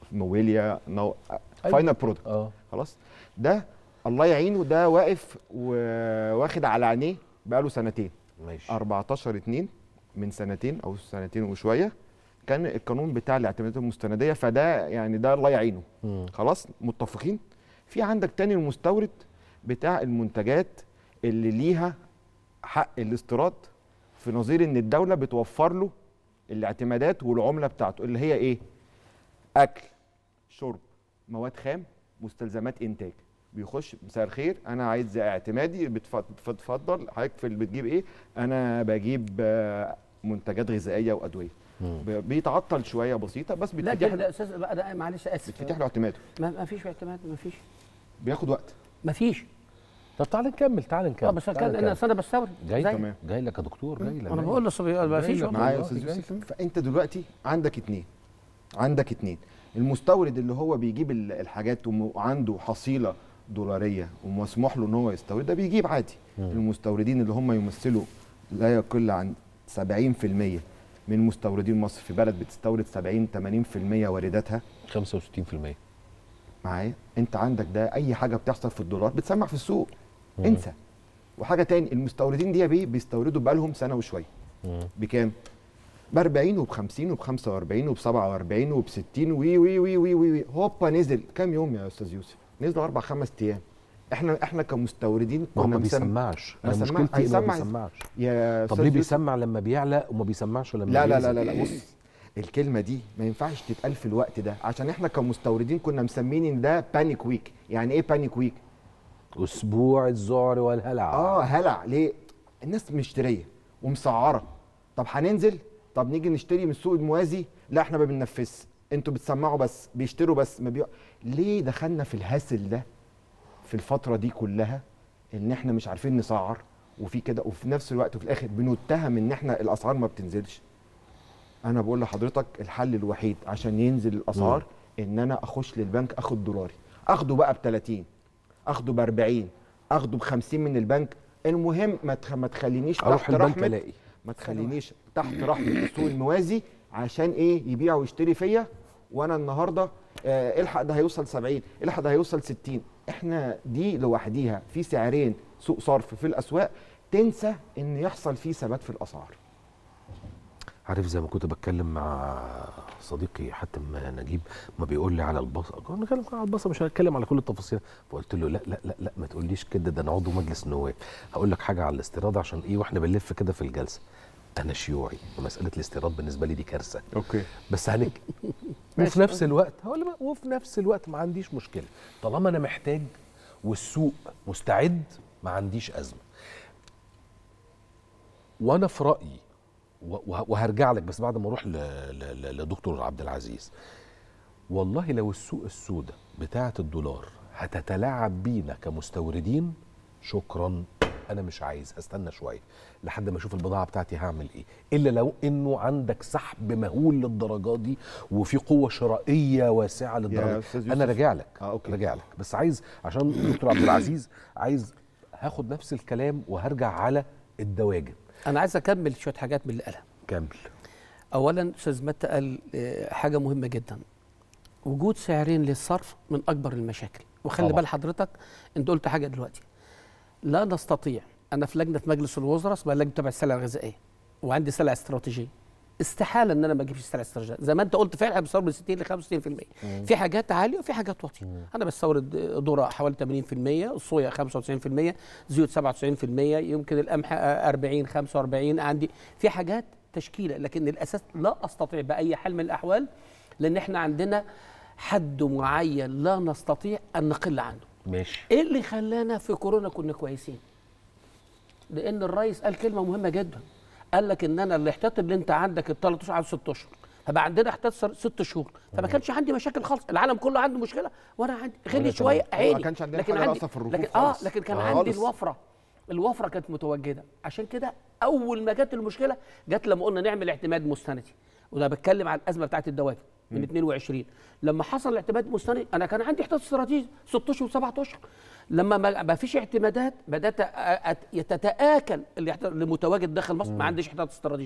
مويليا نو أيوة. فاينل برودكت اه خلاص ده الله يعينه ده واقف وواخد على عينيه بقاله سنتين ماشي 14 2 من سنتين او سنتين وشويه كان القانون بتاع الاعتمادات المستنديه فده يعني ده الله يعينه مم. خلاص متفقين في عندك تاني المستورد بتاع المنتجات اللي ليها حق الاستيراد في نظير ان الدوله بتوفر له الاعتمادات والعمله بتاعته اللي هي ايه اكل شرب مواد خام مستلزمات انتاج بيخش مساء الخير انا عايز اعتمادي بتف- بتفضل حضرتك في اللي بتجيب ايه انا بجيب آه، منتجات غذائيه وادويه مم. ب- بيتعطل شويه بسيطه بس لا بيتفتح كده له يا استاذ بقى ده معلش اسف بيتفتح له اعتماده ما ما فيش اعتماد ما فيش بياخد وقت ما فيش طب تعال نكمل تعال نكمل اه بس تعال كان انا نكمل. أصل انا بستورد جاي زي- تمام. جاي لك يا دكتور جاي لك انا جاي بقول لك. لصبي ما فيش جاي لك. معايا يا والله استاذ جاي. يوسف فانت دلوقتي عندك اتنين عندك اتنين المستورد اللي هو بيجيب ال- الحاجات وم- وعنده حصيله دولاريه ومسموح له ان هو يستورد ده بيجيب عادي المستوردين اللي هم يمثلوا لا يقل عن 70% من مستوردين مصر في بلد بتستورد 70 80% وارداتها 65% معايا انت عندك ده اي حاجه بتحصل في الدولار بتسمع في السوق انسى وحاجه تاني المستوردين دي يا بيه بيستوردوا بقالهم سنه وشويه مم. بكام؟ ب 40 وب 50 وب 45 وب 47 وب 60 وي وي وي وي وي, وي. هوبا نزل كام يوم يا استاذ يوسف؟ نزلوا اربع خمس ايام احنا احنا كمستوردين ما هو ما مسم- بيسمعش ما انا سمع- مشكلتي انه ما هيسمع- بيسمعش يا طب أستاذ ليه يوسف، بيسمع لما بيعلى وما بيسمعش لما لا لا لا بينزل؟ لا لا بص الكلمه دي ما ينفعش تتقال في الوقت ده عشان احنا كمستوردين كنا مسمين ان ده بانيك ويك يعني ايه بانيك ويك اسبوع الذعر والهلع اه هلع ليه الناس مشتريه ومسعره طب هننزل طب نيجي نشتري من السوق الموازي لا احنا ما بننفذش انتوا بتسمعوا بس بيشتروا بس ما بيع... ليه دخلنا في الهسل ده في الفتره دي كلها ان احنا مش عارفين نسعر وفي كده وفي نفس الوقت وفي الاخر بنتهم ان احنا الاسعار ما بتنزلش انا بقول لحضرتك الحل الوحيد عشان ينزل الاسعار ان انا اخش للبنك اخد دولاري اخده بقى ب 30 اخده ب 40 اخده ب 50 من البنك المهم ما تخ... ما تخلينيش اروح تحت البنك رحمه الاقي ما تخلينيش تحت رحمه السوق الموازي عشان ايه يبيع ويشتري فيا وانا النهارده آه الحق ده هيوصل 70 الحق ده هيوصل 60 احنا دي لوحديها في سعرين سوق صرف في الاسواق تنسى ان يحصل فيه ثبات في الاسعار عارف زي ما كنت بتكلم مع صديقي حاتم نجيب ما بيقول لي على البصل كنا بنتكلم على البصل مش هنتكلم على كل التفاصيل فقلت له لا لا لا لا ما تقوليش كده ده انا عضو مجلس النواب هقول لك حاجه على الاستيراد عشان ايه واحنا بنلف كده في الجلسه انا شيوعي ومساله الاستيراد بالنسبه لي دي كارثه اوكي بس هنك وفي نفس الوقت هقول لك وفي نفس الوقت ما عنديش مشكله طالما انا محتاج والسوق مستعد ما عنديش ازمه وانا في رايي و- وه- وهرجع لك بس بعد ما اروح ل- ل- ل- لدكتور عبد العزيز والله لو السوق السوداء بتاعه الدولار هتتلاعب بينا كمستوردين شكرا انا مش عايز هستنى شويه لحد ما اشوف البضاعه بتاعتي هعمل ايه الا لو انه عندك سحب مهول للدرجات دي وفي قوه شرائيه واسعه للدرجه أستاذ انا يوسف. راجع لك آه، أوكي. راجع لك بس عايز عشان دكتور عبد العزيز عايز هاخد نفس الكلام وهرجع على الدواجن انا عايز اكمل شويه حاجات من اللي قالها كمل اولا استاذ متى قال آه، حاجه مهمه جدا وجود سعرين للصرف من اكبر المشاكل وخلي طبعا. بال حضرتك انت قلت حاجه دلوقتي لا نستطيع انا في لجنه مجلس الوزراء اسمها لجنه تبع السلع الغذائيه وعندي سلع استراتيجيه استحاله ان انا ما اجيبش السلع الاستراتيجيه زي ما انت قلت فعلا بستورد من 60 ل 65% في حاجات عاليه وفي حاجات واطيه انا بستورد ذره حوالي 80% الصويا 95% زيوت 97% يمكن القمح 40 45 عندي في حاجات تشكيله لكن الاساس لا استطيع باي حال من الاحوال لان احنا عندنا حد معين لا نستطيع ان نقل عنه ماشي ايه اللي خلانا في كورونا كنا كويسين لان الرئيس قال كلمه مهمه جدا قال لك ان انا الاحتياط اللي انت عندك الثلاث اشهر على ست اشهر فبقى عندنا احتياط صار ست شهور فما كانش عندي مشاكل خالص العالم كله عنده مشكله وانا عندي غلي شويه عيني ما كانش عندنا لكن حاجة عندي ناقصة في الرفوف لكن اه خالص. لكن كان آه. عندي خالص. الوفره الوفره كانت متواجده عشان كده اول ما جت المشكله جت لما قلنا نعمل اعتماد مستندي وده بتكلم عن الازمه بتاعت الدواجن من 22 لما حصل الاعتماد مستندي انا كان عندي احتياط استراتيجي 6 اشهر و7 اشهر لما ما ما فيش اعتمادات بدات أ- أت- تتاكل الاحتياط اللي متواجد داخل مصر ما عنديش احتياط استراتيجي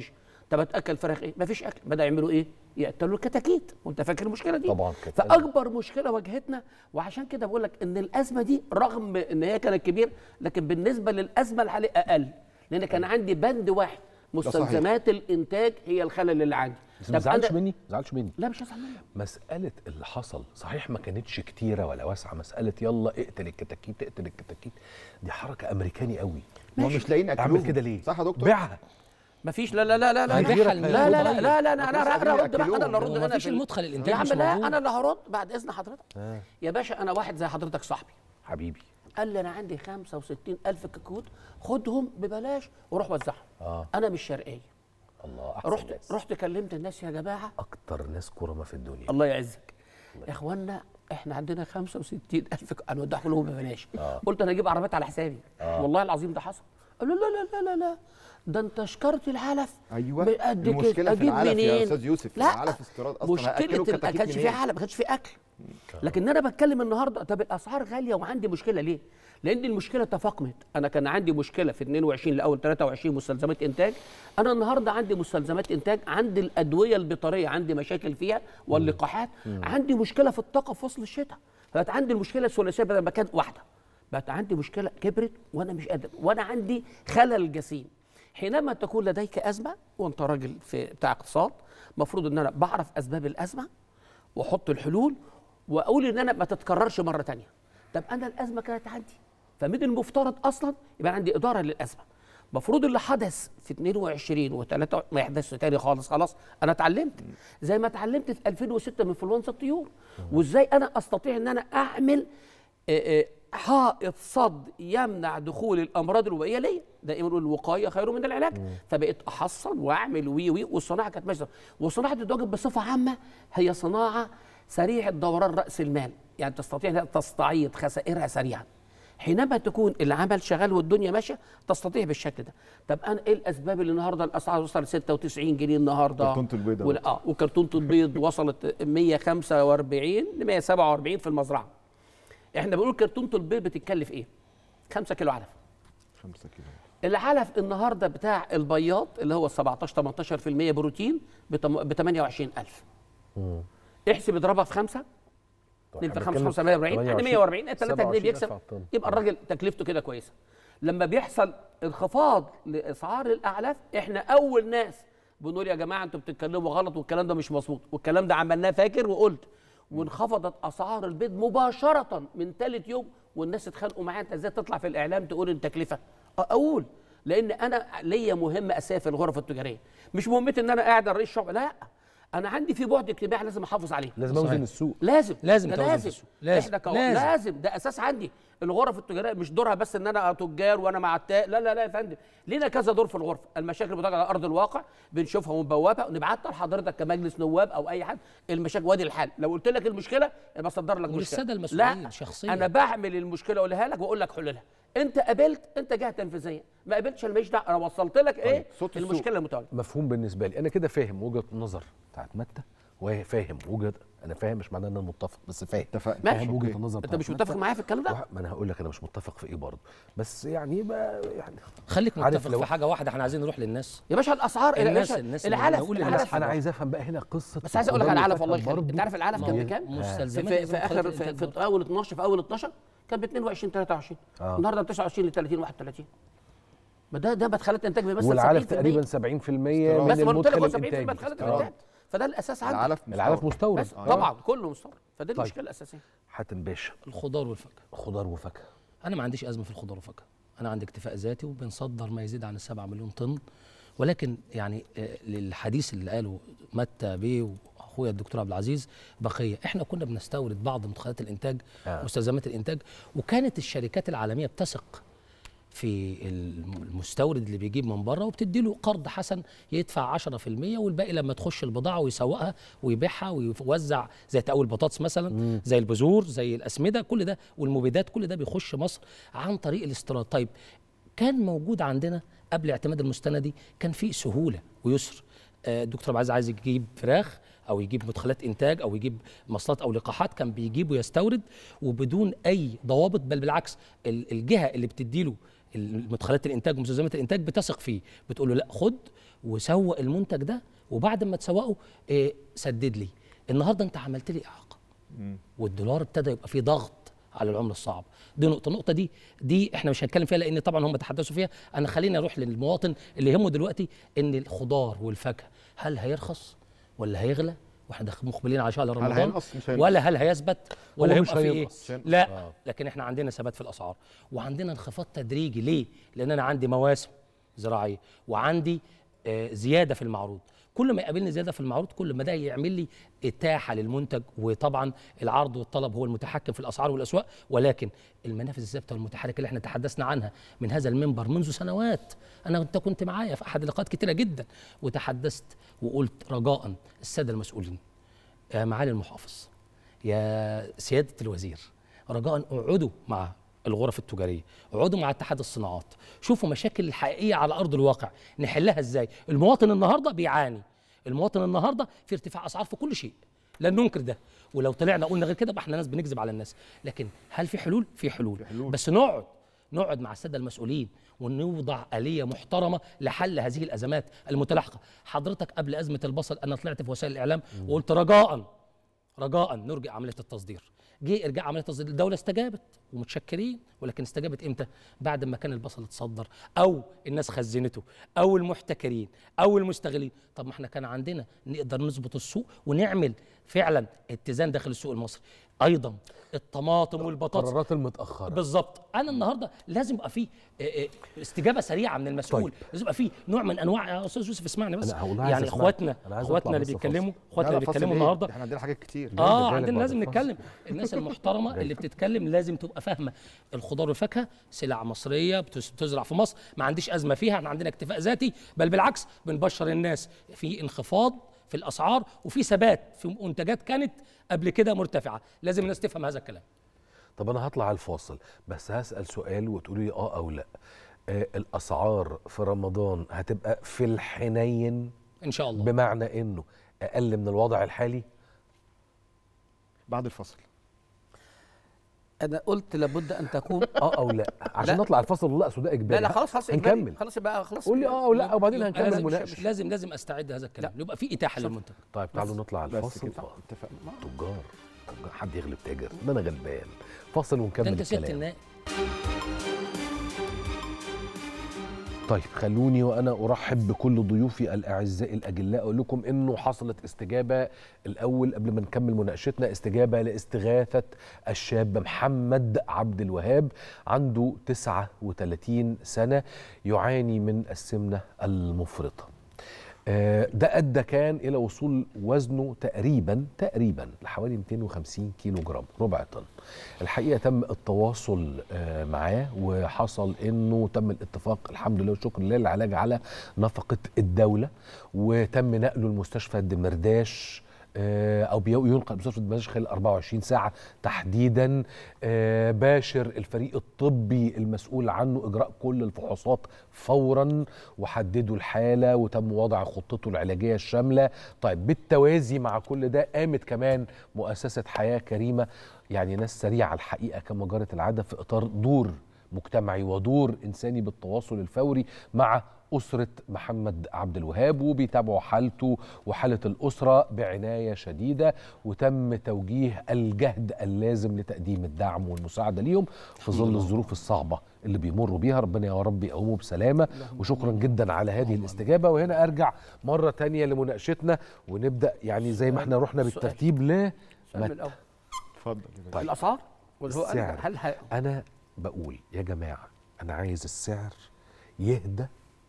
طب هتاكل فراخ ايه مفيش اكل بدا يعملوا ايه يقتلوا الكتاكيت وانت فاكر المشكله دي طبعاً كانت فاكبر مشكله واجهتنا وعشان كده بقول لك ان الازمه دي رغم ان هي كانت كبيره لكن بالنسبه للازمه الحاليه اقل لان كان عندي بند واحد مستلزمات الانتاج هي الخلل اللي عندي بس ما طب تزعلش أنا- مني ما تزعلش مني لا مش هزعل منك مسألة اللي حصل صحيح ما كانتش كتيرة ولا واسعة مسألة يلا اقتل الكتاكيت اقتل الكتاكيت دي حركة أمريكاني قوي ما هو مش لاقيين اعمل اكلهم كده ليه؟ صح يا دكتور بيعها مفيش لا لا لا لا لا هيبيعها لا لا لا لا لا لا لا مفيش انا انا ارد بقى انا اللي ارد هو انا مفيش في ال- المدخل الإنتاج يا عم مش لا موجود. انا اللي هرد بعد اذن حضرتك يا باشا انا واحد زي حضرتك صاحبي حبيبي قال لي انا عندي 65 الف كتكوت خدهم ببلاش وروح وزعهم آه. انا مش شرقيه الله أحسن رحت ناس. رحت كلمت الناس يا جماعه أكتر ناس كرمة في الدنيا الله يعزك يا اخوانا احنا عندنا 65 الف ك- هنودعهم لهم ببلاش قلت انا اجيب عربيات على حسابي والله العظيم ده حصل قالوا لا لا لا لا لا ده انت شكرت العلف أيوة. بقد كده المشكلة في اجيب العلف يا منين أستاذ يوسف. لا العلف استيراد أصلاً. مشكله هيأكلوا ال- ما الكتاكيت كانش في منين؟ علف ما كانش في اكل لكن انا بتكلم النهارده طب الاسعار غاليه وعندي مشكله ليه؟ لان المشكله تفاقمت انا كان عندي مشكله في 22 لاول 23 مستلزمات انتاج انا النهارده عندي مستلزمات انتاج عندي الادويه البيطريه عندي مشاكل فيها واللقاحات عندي مشكله في الطاقه في فصل الشتاء بقت عندي المشكله الثلاثيه بدل ما كانت واحده بقت عندي مشكله كبرت وانا مش قادر وانا عندي خلل جسيم حينما تكون لديك ازمه وانت راجل في بتاع اقتصاد المفروض ان انا بعرف اسباب الازمه واحط الحلول واقول ان انا ما تتكررش مره تانية طب انا الازمه كانت عندي فمن المفترض اصلا يبقى عندي اداره للازمه المفروض اللي حدث في 22 و3 ما يحدثش تاني خالص خلاص انا اتعلمت زي ما اتعلمت في 2006 من انفلونزا الطيور وازاي انا استطيع ان انا اعمل آه، آه، حائط صد يمنع دخول الامراض الوبائيه ليا دائما نقول الوقايه خير من العلاج فبقيت احصل واعمل وي وي والصناعه كانت ماشيه وصناعه الدواجن بصفه عامه هي صناعه سريعه دوران راس المال يعني تستطيع انها تستعيض خسائرها سريعا حينما تكون العمل شغال والدنيا ماشيه تستطيع بالشكل ده طب انا ايه الاسباب اللي النهارده الاسعار وصلت 96 جنيه النهارده كرتونة البيض يا ولا- اه وكرتونه البيض وصلت 145 ل 147 في المزرعه احنا بنقول كرتونه البيض بتتكلف ايه 5 كيلو علف 5 كيلو العلف النهارده بتاع البياض اللي هو 17 18% بروتين ب 28000 احسب اضربها في خمسه 2 في 5 45 يعني 140 3 جنيه بيكسب يبقى الراجل تكلفته كده كويسه لما بيحصل انخفاض لاسعار الاعلاف احنا اول ناس بنقول يا جماعه انتوا بتتكلموا غلط والكلام ده مش مظبوط والكلام ده عملناه فاكر وقلت وانخفضت اسعار البيض مباشره من ثالث يوم والناس اتخانقوا معايا انت ازاي تطلع في الاعلام تقول التكلفه اقول لان انا ليا مهمه اساسيه في الغرف التجاريه مش مهمتي ان انا قاعد على رئيس شعب لا انا عندي في بعد اجتماعي لازم احافظ عليه لازم صحيح. اوزن السوق لازم لازم ده توازن في لازم السوق. لازم. احنا كو... لازم. لازم. لازم ده اساس عندي الغرف التجاريه مش دورها بس ان انا تجار وانا مع التاء لا لا لا يا فندم لينا كذا دور في الغرفه المشاكل بتقع على ارض الواقع بنشوفها ونبوابها ونبعتها لحضرتك كمجلس نواب او اي حد المشاكل وادي الحل لو قلت لك المشكله يبقى بصدر لك مشكله وللسادة المسؤولين لا شخصياً. انا بعمل المشكله اقولها لك واقول لك حلولها انت قبلت انت جهه تنفيذيه ما قبلتش انا ماليش دعوه انا وصلت لك ايه صوت السوق. المشكله المتواجده مفهوم بالنسبه لي انا كده فاهم وجهه النظر بتاعت متى وفاهم وجهه انا فاهم مش معناه ان انا متفق بس فاهم اتفقنا. ماشي. فاهم وجهه النظر انت بتاعت مش متى. متفق معايا في الكلام ده وح- ما انا هقول لك انا مش متفق في ايه برضه بس يعني يبقى يعني خليك عارف متفق لو- في حاجه واحده احنا عايزين نروح للناس يا باشا الاسعار يا الناس- باشا الناس العلف نقول العلف للناس انا عايز افهم بقى هنا قصه بس عايز اقول لك على الخضار العلف والله والفاكهة يخليك انت برضه. عارف العلف كان ما- بكام؟ في, مستلزمات في, لازم في اخر تخلي في, الإنتاج في اول 12 في اول 12 كان ب 22 23 آه. النهارده ب 29 ل 30 31 ما ده ده مدخلات انتاج بيمثل والعلف 70% تقريبا 70% من بس ما قلت لك المدخل هو 70% الانتاجي مدخلات آه. الانتاج فده الاساس عندي العلف العلف مستورد بس طبعا كله مستورد فدي المشكله الاساسيه حاتم باشا الخضار والفاكهه خضار وفاكهه انا ما عنديش ازمه في الخضار والفاكهه انا عندي اكتفاء ذاتي وبنصدر ما يزيد عن السبعة مليون طن ولكن يعني آه، للحديث اللي قاله متى بيه واخويا الدكتور عبد العزيز بقيه احنا كنا بنستورد بعض مدخلات الانتاج آه. مستلزمات الانتاج وكانت الشركات العالميه بتثق في المستورد اللي بيجيب من بره وبتدي له قرض حسن يدفع 10% والباقي لما تخش البضاعه ويسوقها ويبيعها ويوزع زي تقوي البطاطس مثلا زي البذور زي الاسمده كل ده والمبيدات كل ده بيخش مصر عن طريق الاستيراد طيب كان موجود عندنا قبل اعتماد المستندي كان في سهوله ويسر آه، الدكتور عبد العزيز عايز يجيب فراخ او يجيب مدخلات انتاج او يجيب مصلات او لقاحات كان بيجيب ويستورد وبدون اي ضوابط بل بالعكس ال- الجهه اللي بتديله المدخلات الانتاج ومستلزمات الانتاج بتثق فيه بتقول له لا خد وسوق المنتج ده وبعد ما تسوقه إيه سدد لي النهارده انت عملت لي اعاقه والدولار ابتدى يبقى فيه ضغط على العمله الصعبه دي نقطه النقطه دي دي احنا مش هنتكلم فيها لان طبعا هم تحدثوا فيها انا خليني اروح للمواطن اللي يهمه دلوقتي ان الخضار والفاكهه هل هيرخص ولا هيغلى واحنا داخل- مقبلين على شهر رمضان هينقص؟ مش هينقص. ولا هل هيثبت ولا هو مش هيبقى في ايه هينقص. مش هينقص. لا لكن احنا عندنا ثبات في الاسعار وعندنا انخفاض تدريجي ليه لان انا عندي مواسم زراعيه وعندي آه، زياده في المعروض كل ما يقابلني زياده في المعروض كل ما ده يعمل لي اتاحه للمنتج وطبعا العرض والطلب هو المتحكم في الاسعار والاسواق ولكن المنافذ الثابته والمتحركه اللي احنا تحدثنا عنها من هذا المنبر منذ سنوات انا انت كنت معايا في احد اللقاءات كتيره جدا وتحدثت وقلت رجاء الساده المسؤولين يا معالي المحافظ يا سياده الوزير رجاء اقعدوا مع الغرف التجاريه اقعدوا مع اتحاد الصناعات شوفوا مشاكل الحقيقيه على ارض الواقع نحلها ازاي المواطن النهارده بيعاني المواطن النهارده في ارتفاع اسعار في كل شيء لا ننكر ده ولو طلعنا قلنا غير كده يبقى احنا ناس بنكذب على الناس لكن هل في حلول في حلول, في حلول. بس نقعد نقعد مع الساده المسؤولين ونوضع آلية محترمة لحل هذه الأزمات المتلاحقة حضرتك قبل أزمة البصل أنا طلعت في وسائل الإعلام وقلت رجاء رجاء نرجع عمليه التصدير جه ارجاع عمليه التصدير الدوله استجابت ومتشكرين ولكن استجابت امتى بعد ما كان البصل اتصدر او الناس خزنته او المحتكرين او المستغلين طب ما احنا كان عندنا نقدر نظبط السوق ونعمل فعلا اتزان داخل السوق المصري ايضا الطماطم والبطاطس القرارات المتاخره بالظبط انا النهارده لازم يبقى في آه، آه، استجابه سريعه من المسؤول طيب. لازم يبقى في نوع من انواع يا استاذ يوسف اسمعني بس أنا والله عايز يعني أسمعك. اخواتنا أنا عايز اخواتنا أطلع اللي بس بيتكلموا لا، اخواتنا لا، اللي فاصل بيتكلموا إيه؟ النهارده احنا عندنا حاجات كتير اه بالك عندنا بعد لازم الفاصل. نتكلم الناس المحترمه اللي بتتكلم لازم تبقى فاهمه الخضار والفاكهه سلع مصريه بتس- بتزرع في مصر ما عنديش ازمه فيها احنا عندنا اكتفاء ذاتي بل بالعكس بنبشر الناس في انخفاض في الاسعار وفي ثبات في منتجات كانت قبل كده مرتفعه لازم الناس تفهم هذا الكلام طب انا هطلع على الفاصل بس هسال سؤال وتقولي لي اه او لا آه الاسعار في رمضان هتبقى في الحنين ان شاء الله بمعنى انه اقل من الوضع الحالي بعد الفصل انا قلت لابد ان تكون اه او لا عشان لا. نطلع الفاصل لا اصل ده اجباري لا لا خلاص خلاص إجباري. هنكمل خلاص يبقى خلاص قول لي اه او لا وبعدين يبقى هنكمل لازم مناقشه لازم لازم استعد هذا الكلام يبقى في اتاحه للمنتج طيب تعالوا نطلع على بس الفاصل كده آه، اتفقنا تجار تجار حد يغلب تاجر ده انا غلبان فاصل ده ونكمل انت سياده الكلام النائب طيب خلوني وانا ارحب بكل ضيوفي الاعزاء الاجلاء اقول لكم انه حصلت استجابه الاول قبل ما نكمل مناقشتنا استجابه لاستغاثه الشاب محمد عبد الوهاب عنده 39 سنه يعاني من السمنه المفرطه آه، ده ادى كان الى وصول وزنه تقريبا تقريبا لحوالي 250 كيلو جرام ربع طن الحقيقه تم التواصل آه، معاه وحصل انه تم الاتفاق الحمد لله والشكر لله العلاج على نفقه الدوله وتم نقله لمستشفى الدمرداش آه، او بي- ينقل مستشفى الدمرداش خلال 24 ساعه تحديدا آه، باشر الفريق الطبي المسؤول عنه اجراء كل الفحوصات فورا وحددوا الحاله وتم وضع خطته العلاجيه الشامله طيب بالتوازي مع كل ده قامت كمان مؤسسه حياه كريمه يعني ناس سريعه الحقيقه كما جرت العاده في اطار دور مجتمعي ودور انساني بالتواصل الفوري مع أسرة محمد عبد الوهاب وبيتابعوا حالته وحالة الأسرة بعناية شديدة وتم توجيه الجهد اللازم لتقديم الدعم والمساعدة ليهم في ظل الظروف الصعبة اللي بيمروا بيها ربنا يا رب يقوموا بسلامة وشكرا جدا على هذه الاستجابة وهنا أرجع مرة تانية لمناقشتنا ونبدأ يعني زي ما احنا رحنا سؤال. بالترتيب ل السؤال من الاول اتفضل طيب. الاسعار واللي هو السعر. هل ه- انا بقول يا جماعه انا عايز السعر يهدى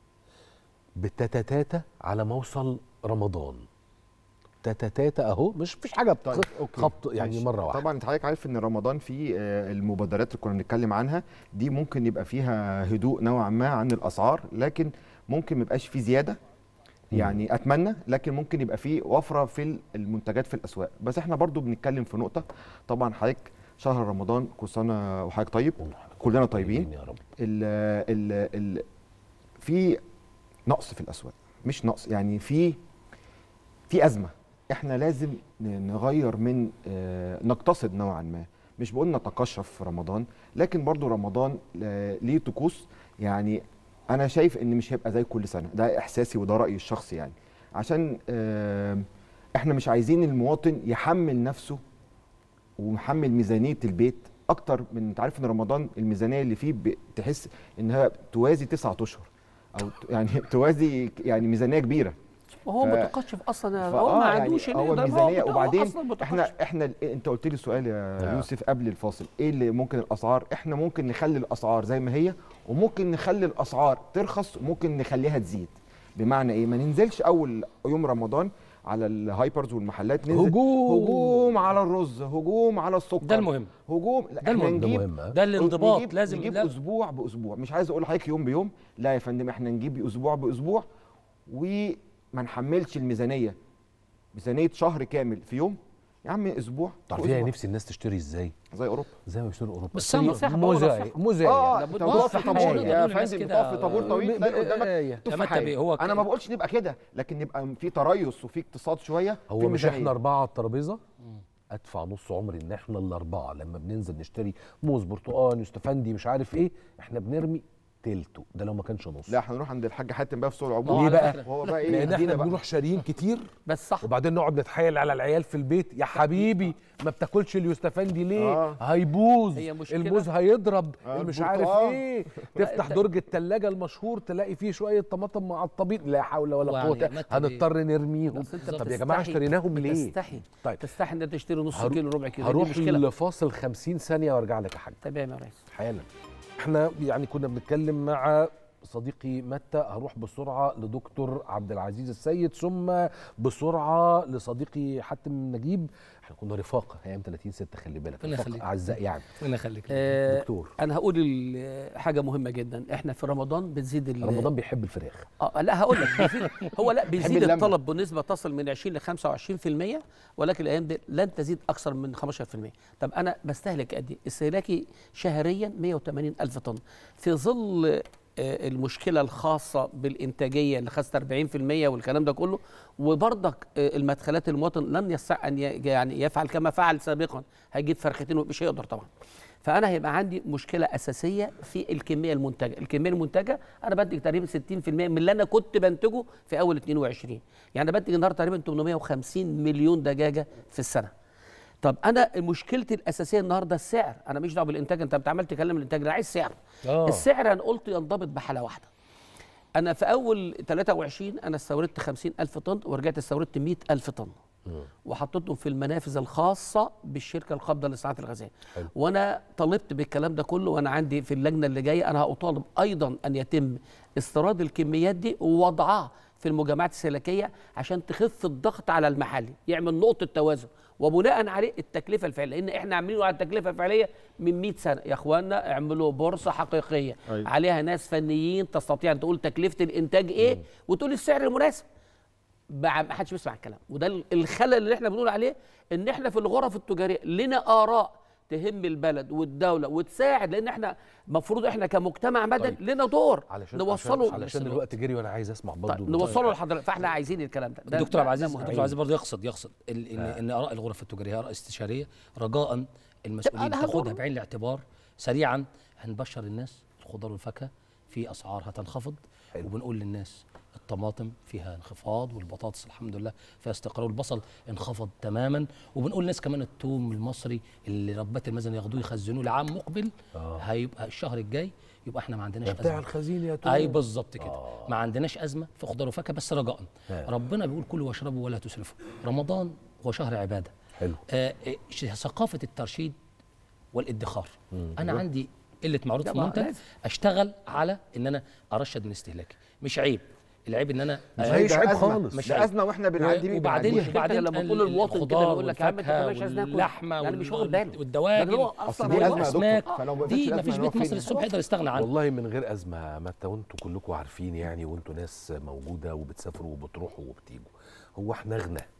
بتتاتاتا على ما اوصل رمضان تتاتاتا اهو مش فيش حاجه طيب بتخ- اوكي خبط يعني ماشي. مره واحده طبعا انت حضرتك عارف ان رمضان فيه آه، المبادرات اللي كنا بنتكلم عنها دي ممكن يبقى فيها هدوء نوعا ما عن الاسعار لكن ممكن ما يبقاش فيه زياده يعني اتمنى لكن ممكن يبقى فيه وفره في المنتجات في الاسواق بس احنا برضو بنتكلم في نقطه طبعا حضرتك شهر رمضان كل سنه وحضرتك طيب كلنا طيبين يا رب ال ال ال في نقص في الاسواق مش نقص يعني في في ازمه احنا لازم ن- نغير من آه، نقتصد نوعا ما مش بقول نتقشف في رمضان لكن برضو رمضان آه، ليه طقوس يعني انا شايف ان مش هيبقى زي كل سنه ده احساسي وده رايي الشخصي يعني عشان آه، احنا مش عايزين المواطن يحمل نفسه ومحمل ميزانيه البيت اكتر من انت عارف ان رمضان الميزانيه اللي فيه بتحس انها توازي تسعة اشهر او ت- يعني توازي يعني ميزانيه كبيره وهو ف- متقشف اصلا هو فآه ما يعني عندوش ال- هو ده ميزانيه هو وبعدين أصلاً متقشف. احنا احنا ال- انت قلت لي السؤال يا آه. يوسف قبل الفاصل ايه اللي ممكن الاسعار احنا ممكن نخلي الاسعار زي ما هي وممكن نخلي الاسعار ترخص وممكن نخليها تزيد بمعنى ايه ما ننزلش اول يوم رمضان على الهايبرز والمحلات ننزل هجوم. هجوم على الرز هجوم على السكر ده المهم هجوم لا ده احنا المهم. ده نجيب مهم آه. ده الانضباط نجيب لازم نجيب لا- اسبوع باسبوع مش عايز اقول لحضرتك يوم بيوم لا يا فندم احنا نجيب اسبوع باسبوع وما نحملش الميزانيه ميزانيه شهر كامل في يوم يا عم اسبوع تعرفين يعني وأسبوع. نفسي الناس تشتري ازاي زي اوروبا زي ما بيشتروا اوروبا بس أنا نصيحة بقول مزايا نصيحة. مزايا اه لابد انت من بتقف في نصيحة. طابور مش يا نقول للناس فندم كده، بتقف في طابور طويل تلاقي قدامك آية. تفاحية. تبي هو انا ما بقولش نبقى كده لكن يبقى في تريث وفي اقتصاد شويه في هو مش ميزانية. احنا اربعه على الترابيزه ادفع نص عمري ان احنا الاربعه لما بننزل نشتري موز برتقال يوستفندي مش عارف ايه احنا بنرمي تلته ده لو ما كانش نص لا هنروح عند الحاج حاتم بقى في سوق العبور ليه على بقى؟ فكرة. وهو بقى ايه لان احنا يدينا بقى. بنروح شاريين كتير بس صح وبعدين نقعد نتحايل على العيال في البيت يا حبيبي ما بتاكلش اليوستفندي ليه آه. هيبوظ هي مشكلة. الموز هيضرب آه، مش عارف البرتقال. ايه تفتح أنت- درج التلاجة المشهور تلاقي فيه شويه طماطم معطبين لا حول ولا ويعني قوه متى هنضطر نرميهم بس انت طب يا جماعه بتستحي- اشتريناهم ليه بتستحي طيب تستحي ان انت تشتري نص هرو- كيلو ربع كيلو دي هروح مشكله لفاصل 50 ثانيه وارجع لك يا حاج تمام يا ريس حالا احنا يعني كنا بنتكلم مع صديقي متى هروح بسرعه لدكتور عبد العزيز السيد ثم بسرعه لصديقي حاتم نجيب احنا كنا رفاقه ايام 30 6 خلي بالك ربنا رفاقة يخليك. اعزاء يعني ربنا يخليك آه دكتور انا هقول ال- حاجه مهمه جدا احنا في رمضان بتزيد ال- رمضان بيحب الفراخ اه لا هقول لك بيزيد هو لا بيزيد اللمة. الطلب بنسبه تصل من 20 ل 25% ولكن الايام دي لن تزيد اكثر من 15% طب انا بستهلك قد ايه؟ استهلاكي شهريا 180 الف طن في ظل آه، المشكله الخاصه بالانتاجيه اللي خدت 40% والكلام ده كله وبرضك آه، المدخلات المواطن لن يستطيع ان ي- يعني يفعل كما فعل سابقا هيجيب فرختين مش هيقدر طبعا فانا هيبقى عندي مشكله اساسيه في الكميه المنتجه الكميه المنتجه انا بنتج تقريبا 60% من اللي انا كنت بنتجه في اول 22 يعني انا بنتج النهارده تقريبا 850 مليون دجاجه في السنه طب انا مشكلتي الاساسيه النهارده السعر انا مش دعوه بالانتاج انت بتعمل تكلم الانتاج انا عايز سعر آه. السعر انا قلت ينضبط بحاله واحده انا في اول 23 انا استوردت 50 الف طن ورجعت استوردت 100 الف طن وحطيتهم في المنافذ الخاصه بالشركه القابضه للصناعات الغذائيه حلو. وانا طالبت بالكلام ده كله وانا عندي في اللجنه اللي جايه انا هطالب ايضا ان يتم استيراد الكميات دي ووضعها في المجمعات السلكيه عشان تخف الضغط على المحلي يعمل نقطه توازن وبناء عليه التكلفه الفعليه لان احنا عاملينه على التكلفه الفعليه من 100 سنه يا اخوانا اعملوا بورصه حقيقيه أيوة. عليها ناس فنيين تستطيع ان تقول تكلفه الانتاج ايه وتقول السعر المناسب بقى ما حدش بيسمع الكلام وده ال- الخلل اللي احنا بنقول عليه ان احنا في الغرف التجاريه لنا اراء تهم البلد والدوله وتساعد لان احنا المفروض احنا كمجتمع مدني طيب. لنا دور علشان نوصله عشان, علشان الوقت جري وانا عايز اسمع برضه طيب نوصله لحضرتك فاحنا عايزين الكلام ده, ده دكتور عبد ده- العزيز ده مهم. دكتور عبد العزيز برضه يقصد يقصد ال- ان ان اراء الغرف التجاريه اراء استشاريه رجاء المسؤولين أنا تاخدها هقول- بعين الاعتبار سريعا هنبشر الناس الخضار والفاكهه في اسعار هتنخفض حلو. وبنقول للناس الطماطم فيها انخفاض والبطاطس الحمد لله فيها استقرار والبصل انخفض تماما وبنقول للناس كمان الثوم المصري اللي ربات المزن ياخدوه يخزنوه لعام مقبل آه. هيبقى الشهر الجاي يبقى احنا ما عندناش يا بتاع أزمة. الخزين يا توم اي بالظبط كده ما عندناش ازمه في خضار وفاكهه بس رجاء آه. ربنا بيقول كلوا واشربوا ولا تسرفوا رمضان هو شهر عباده حلو آه آه، ش- ثقافه الترشيد والادخار انا عندي قله معروض في طبعاً، منتج لازم. اشتغل على ان انا ارشد من استهلاكي مش عيب العيب ان انا مش آه، عيب ده عيب أزمة. خالص. مش ده عيب. ازمه واحنا بنعدي بيه وبعدين بنعدي. مشكلتك وبعدين لما كل المواطن كده الخضار بيقول لك يا عم انت والفاكهة كمان مش عايز ناكل واللحمه يعني مش واخد باله والدواجن ده هو اصل اصلا دي هو ازمه يا والأسماك. دكتور فلو ما دي فيش ما فيش أزمة بيت نقف مصري فين؟ الصبح يقدر يستغنى عنه والله من غير ازمه متى وانتوا كلكم عارفين يعني وانتوا ناس موجوده وبتسافروا وبتروحوا وبتيجوا هو احنا اغنى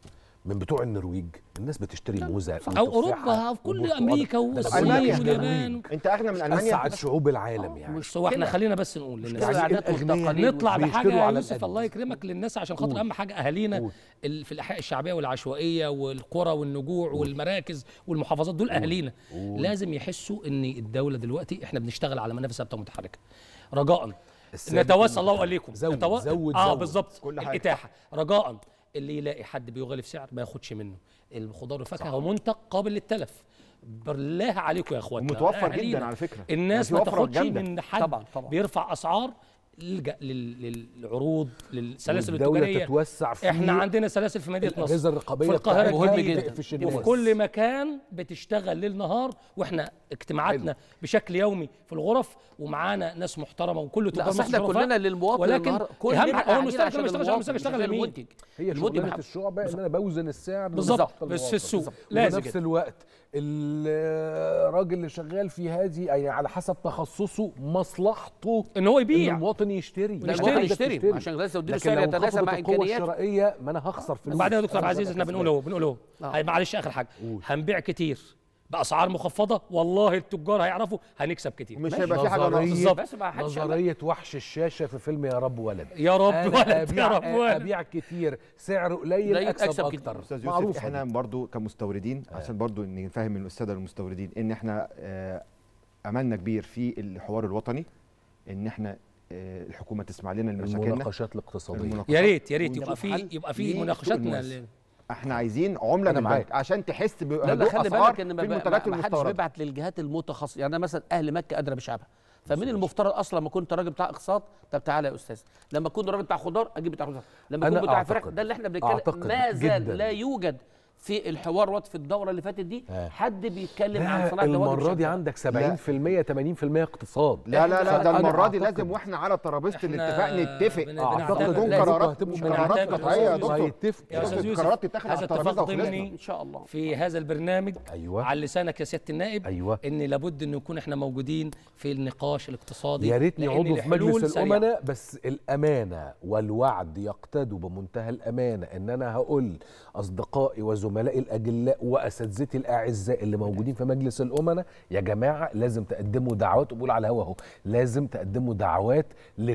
من بتوع النرويج الناس بتشتري موزه او وتفاحة اوروبا او كل وبرتقال. امريكا ده والصين ألمانيا. واليابان انت اغنى من المانيا اسعد شعوب العالم يعني مش هو احنا خلينا بس نقول كده للناس العادات الأغنياء والتقاليد نطلع بيشتروا بحاجه يا على يوسف القد. الله يكرمك للناس عشان خاطر قول. اهم حاجه اهالينا قول. ال- في الاحياء الشعبيه والعشوائيه والقرى والنجوع والمراكز والمحافظات دول اهالينا لازم يحسوا ان الدوله دلوقتي احنا بنشتغل على منافس ثابته متحركه رجاء الثابت نتوسل الله وإليكم زود- نتو... زود- اه زود. بالظبط كل حاجة. الاتاحه رجاء اللي يلاقي حد بيغلي في سعر ما ياخدش منه الخضار والفاكهه هو منتج قابل للتلف بالله عليكم يا اخواتنا ومتوفر أهالينا. جدا على فكره الناس يعني ما في وفرة تاخدش جامدة. من حد طبعاً، طبعاً. بيرفع اسعار الجا لل- للعروض للسلاسل والدولة التجاريه تتوسع في احنا عندنا سلاسل في مدينه الأجهزة نصر الرقابية في القاهره بتاعتها مهم الجديدة، جدا. تقفش وفي الناس. كل مكان بتشتغل ليل نهار واحنا اجتماعاتنا بشكل يومي في الغرف ومعانا ناس محترمه وكله لا تجار اصل مصر احنا شرفاء. كلنا للمواطن ولكن النهار- كل اهم اللي حاجه هو قاعدين المستهلك عشان ما بيشتغلش المواطن، المستهلك مش بيشتغل عشان لمين المنتج هي المنتج شغلانه بحق- الشعب ان انا بوزن السعر بالظبط، لمصلحة بس في المواطن. السوق. لازم وفي نفس كده. الوقت الراجل اللي شغال في هذه يعني على حسب تخصصه مصلحته ان هو ان يبيع المواطن يشتري لا، يشتري. المواطن عندك يشتري عشان لازم تديله لكن سعر لو يتناسب انخفضت مع القوة امكانياته الشرائيه ما انا هخسر فلوس بعدين يا دكتور أنا عزيز هبقى احنا بنقول كسبان. اهو بنقول اهو آه. هي- معلش اخر حاجه قول. هنبيع كتير باسعار مخفضه والله التجار هيعرفوا هنكسب كتير مش ماشي. هيبقى في حاجه ناقصه نظرية بس ما حدش نظريه وحش الشاشه في فيلم يا رب ولد يا رب أنا ولد يا ابيع رب ولد ابيع كتير سعر قليل قليل اكسب, أكسب اكتر استاذ يوسف معروفة احنا دي. برضو كمستوردين عشان برضو ان نفهم الساده المستوردين ان احنا آه، املنا كبير في الحوار الوطني ان احنا آه، الحكومه تسمع لنا لمشاكلنا المناقشات الاقتصاديه المناقشات يا ريت يا ريت ونجيب يبقى في حل يبقى في لسوق مناقشاتنا الموازي. ل- احنا عايزين عمله أنا من معاك. البنك عشان تحس لا لا بهدوء خلي اسعار بالك ان في ما, المنتجات ما, ما حدش المستورده بيبعت للجهات المتخصصه يعني أنا مثلا اهل مكه ادرى بشعبها فمن المفترض اصلا لما كنت راجل بتاع اقساط طب تعالى يا استاذ لما اكون راجل بتاع خضار اجيب بتاع خضار لما أنا اكون بتاع فراخ أعتقد- ده اللي احنا بنتكلم أعتقد ما زال جداً. لا يوجد في الحوار وقت في الدوره اللي فاتت دي آه. حد بيتكلم عن لا صناعه الدواجن المره دي بشكل عام. عندك 70% 80% اقتصاد لا لا لا ده فأنا المره دي أعتقد- لازم واحنا على ترابيزه إحنا الاتفاق نتفق بن- أعتقد بنعتبر- تكون لازم قرارات هتبقوا مش بنعتبر قرارات بنعتبر قطعيه يا أستاذ دكتور هيتفق يا استاذ يوسف القرارات تتاخد على هذا الترابيزه اتفاق وخلصنا ضمني ان شاء الله في هذا البرنامج أيوة. على لسانك يا سياده النائب أيوة. ان لابد ان نكون احنا موجودين في النقاش الاقتصادي يا ريتني لأن عضو في الحلول مجلس سريعة. الامناء بس الامانه والوعد يقتدوا بمنتهى الامانه ان انا هقول اصدقائي وزملائي الاجلاء واساتذتي الاعزاء اللي موجودين في مجلس الامناء يا جماعه لازم تقدموا دعوات وبقول على الهوا اهو لازم تقدموا دعوات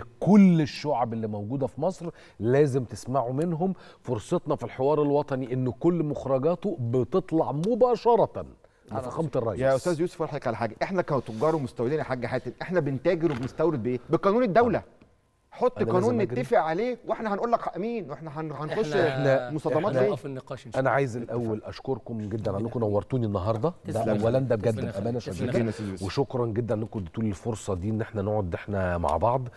لكل الشعب اللي موجوده في مصر لازم تسمعوا منهم فرصتنا في الحوار الوطني ان كل مخرجاته بتطلع مباشره لفخامه الرئيس يا استاذ يوسف اقول لك على حاجه احنا كتجار ومستوردين يا حاج حاتم احنا بنتاجر وبنستورد بايه بقانون الدوله حط أنا قانون لازم أجري. نتفق عليه واحنا هنقول لك امين واحنا هن- هنخش احنا مصادمات احنا فين نقف النقاش ان شاء انا عايز الاول اشكركم جدا على انكم نورتوني النهارده ده تسلم. اولا ده بجد ربنا بامانه يخليك. شديده شكرا يا أستاذ يوسف. وشكرا جدا انكم اديتوا لي الفرصه دي ان احنا نقعد احنا مع بعض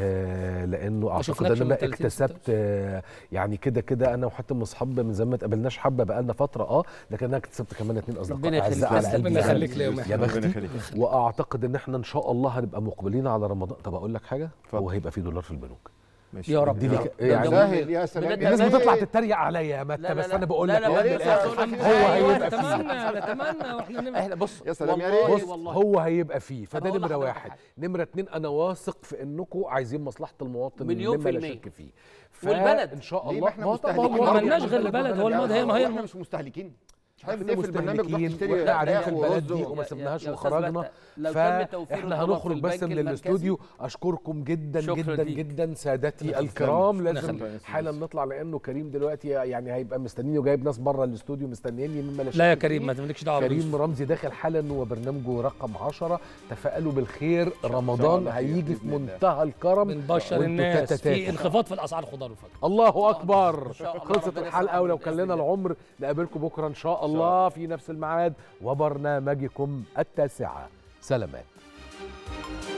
آه لانه اعتقد شفناكش ان من انا 30 اكتسبت آه يعني كده كده انا وحاتم اصحاب من زمان ما اتقابلناش حبه بقالنا فتره اه لكن انا اكتسبت كمان اتنين اصدقاء ربنا يخليك. اعزاء على قلبي ربنا يعني. يخليك ليا يا ومحمد. ربنا بختي يخليك. واعتقد ان احنا ان شاء الله هنبقى مقبلين على رمضان طب اقول لك حاجه اتفضل. هو هيبقى في دولار في البنوك ماشي. يا رب. اديني يا ك- رب. يعني ده سهل يا سلام بجد يا الناس سلام. بتطلع تتريق عليا يا متى لا، لا، بس لا. انا بقول لا، لك لا، هو لا، يا ريت لا، يا لا، أستاذ لا، حاتم. هو أيوة، هيبقى فيه نتمنى نتمنى واحنا نبقى احنا بص يا سلام يا والله ريت. والله هو هيبقى فيه فده أنا أقول نمره لحضرتك واحد حاجة. نمره اتنين انا واثق في انكم عايزين مصلحه المواطن مليون مما في لا المية. شك فيه والبلد. ان شاء ليه الله ما احنا ما طبعاً مستهلكين ما ما برضه عملناش غير إحنا البلد، هو الموضوع هي ما هي احنا مش مستهلكين مش عارف احنا ليه في البرنامج بتروح مستهلكين تشتري واحنا قاعدين في فراخ البلد ورز دي و- وما يا- سبناهاش يا أستاذ وخرجنا مهدي، لو تم توفير فاحنا الطلب في هنخرج بس البنك من المركزي. الاستوديو اشكركم جدا شكراً جدا ليك. جدا سادتي الكرام ربنا لازم يخليك. حالا نطلع لانه كريم دلوقتي يعني هيبقى مستنيني وجايب ناس بره الاستوديو مستنيني مما لا شك لا يا فيه. كريم ما تملكش دعوه كريم باليوسف. رمزي داخل حالا وبرنامجه رقم 10 تفائلوا بالخير رمضان الله خير هيجي في بإذن الله. منتهى الكرم بنبشر وانتوا الناس تتتاتا. في انخفاض في الاسعار الخضار والفاكهه الله اكبر شاء الله خلصت ربنا الحلقه يسعدك ولو كان بإذن لنا الله. العمر نقابلكم بكره ان شاء الله في نفس الميعاد وبرنامجكم التاسعه سلامات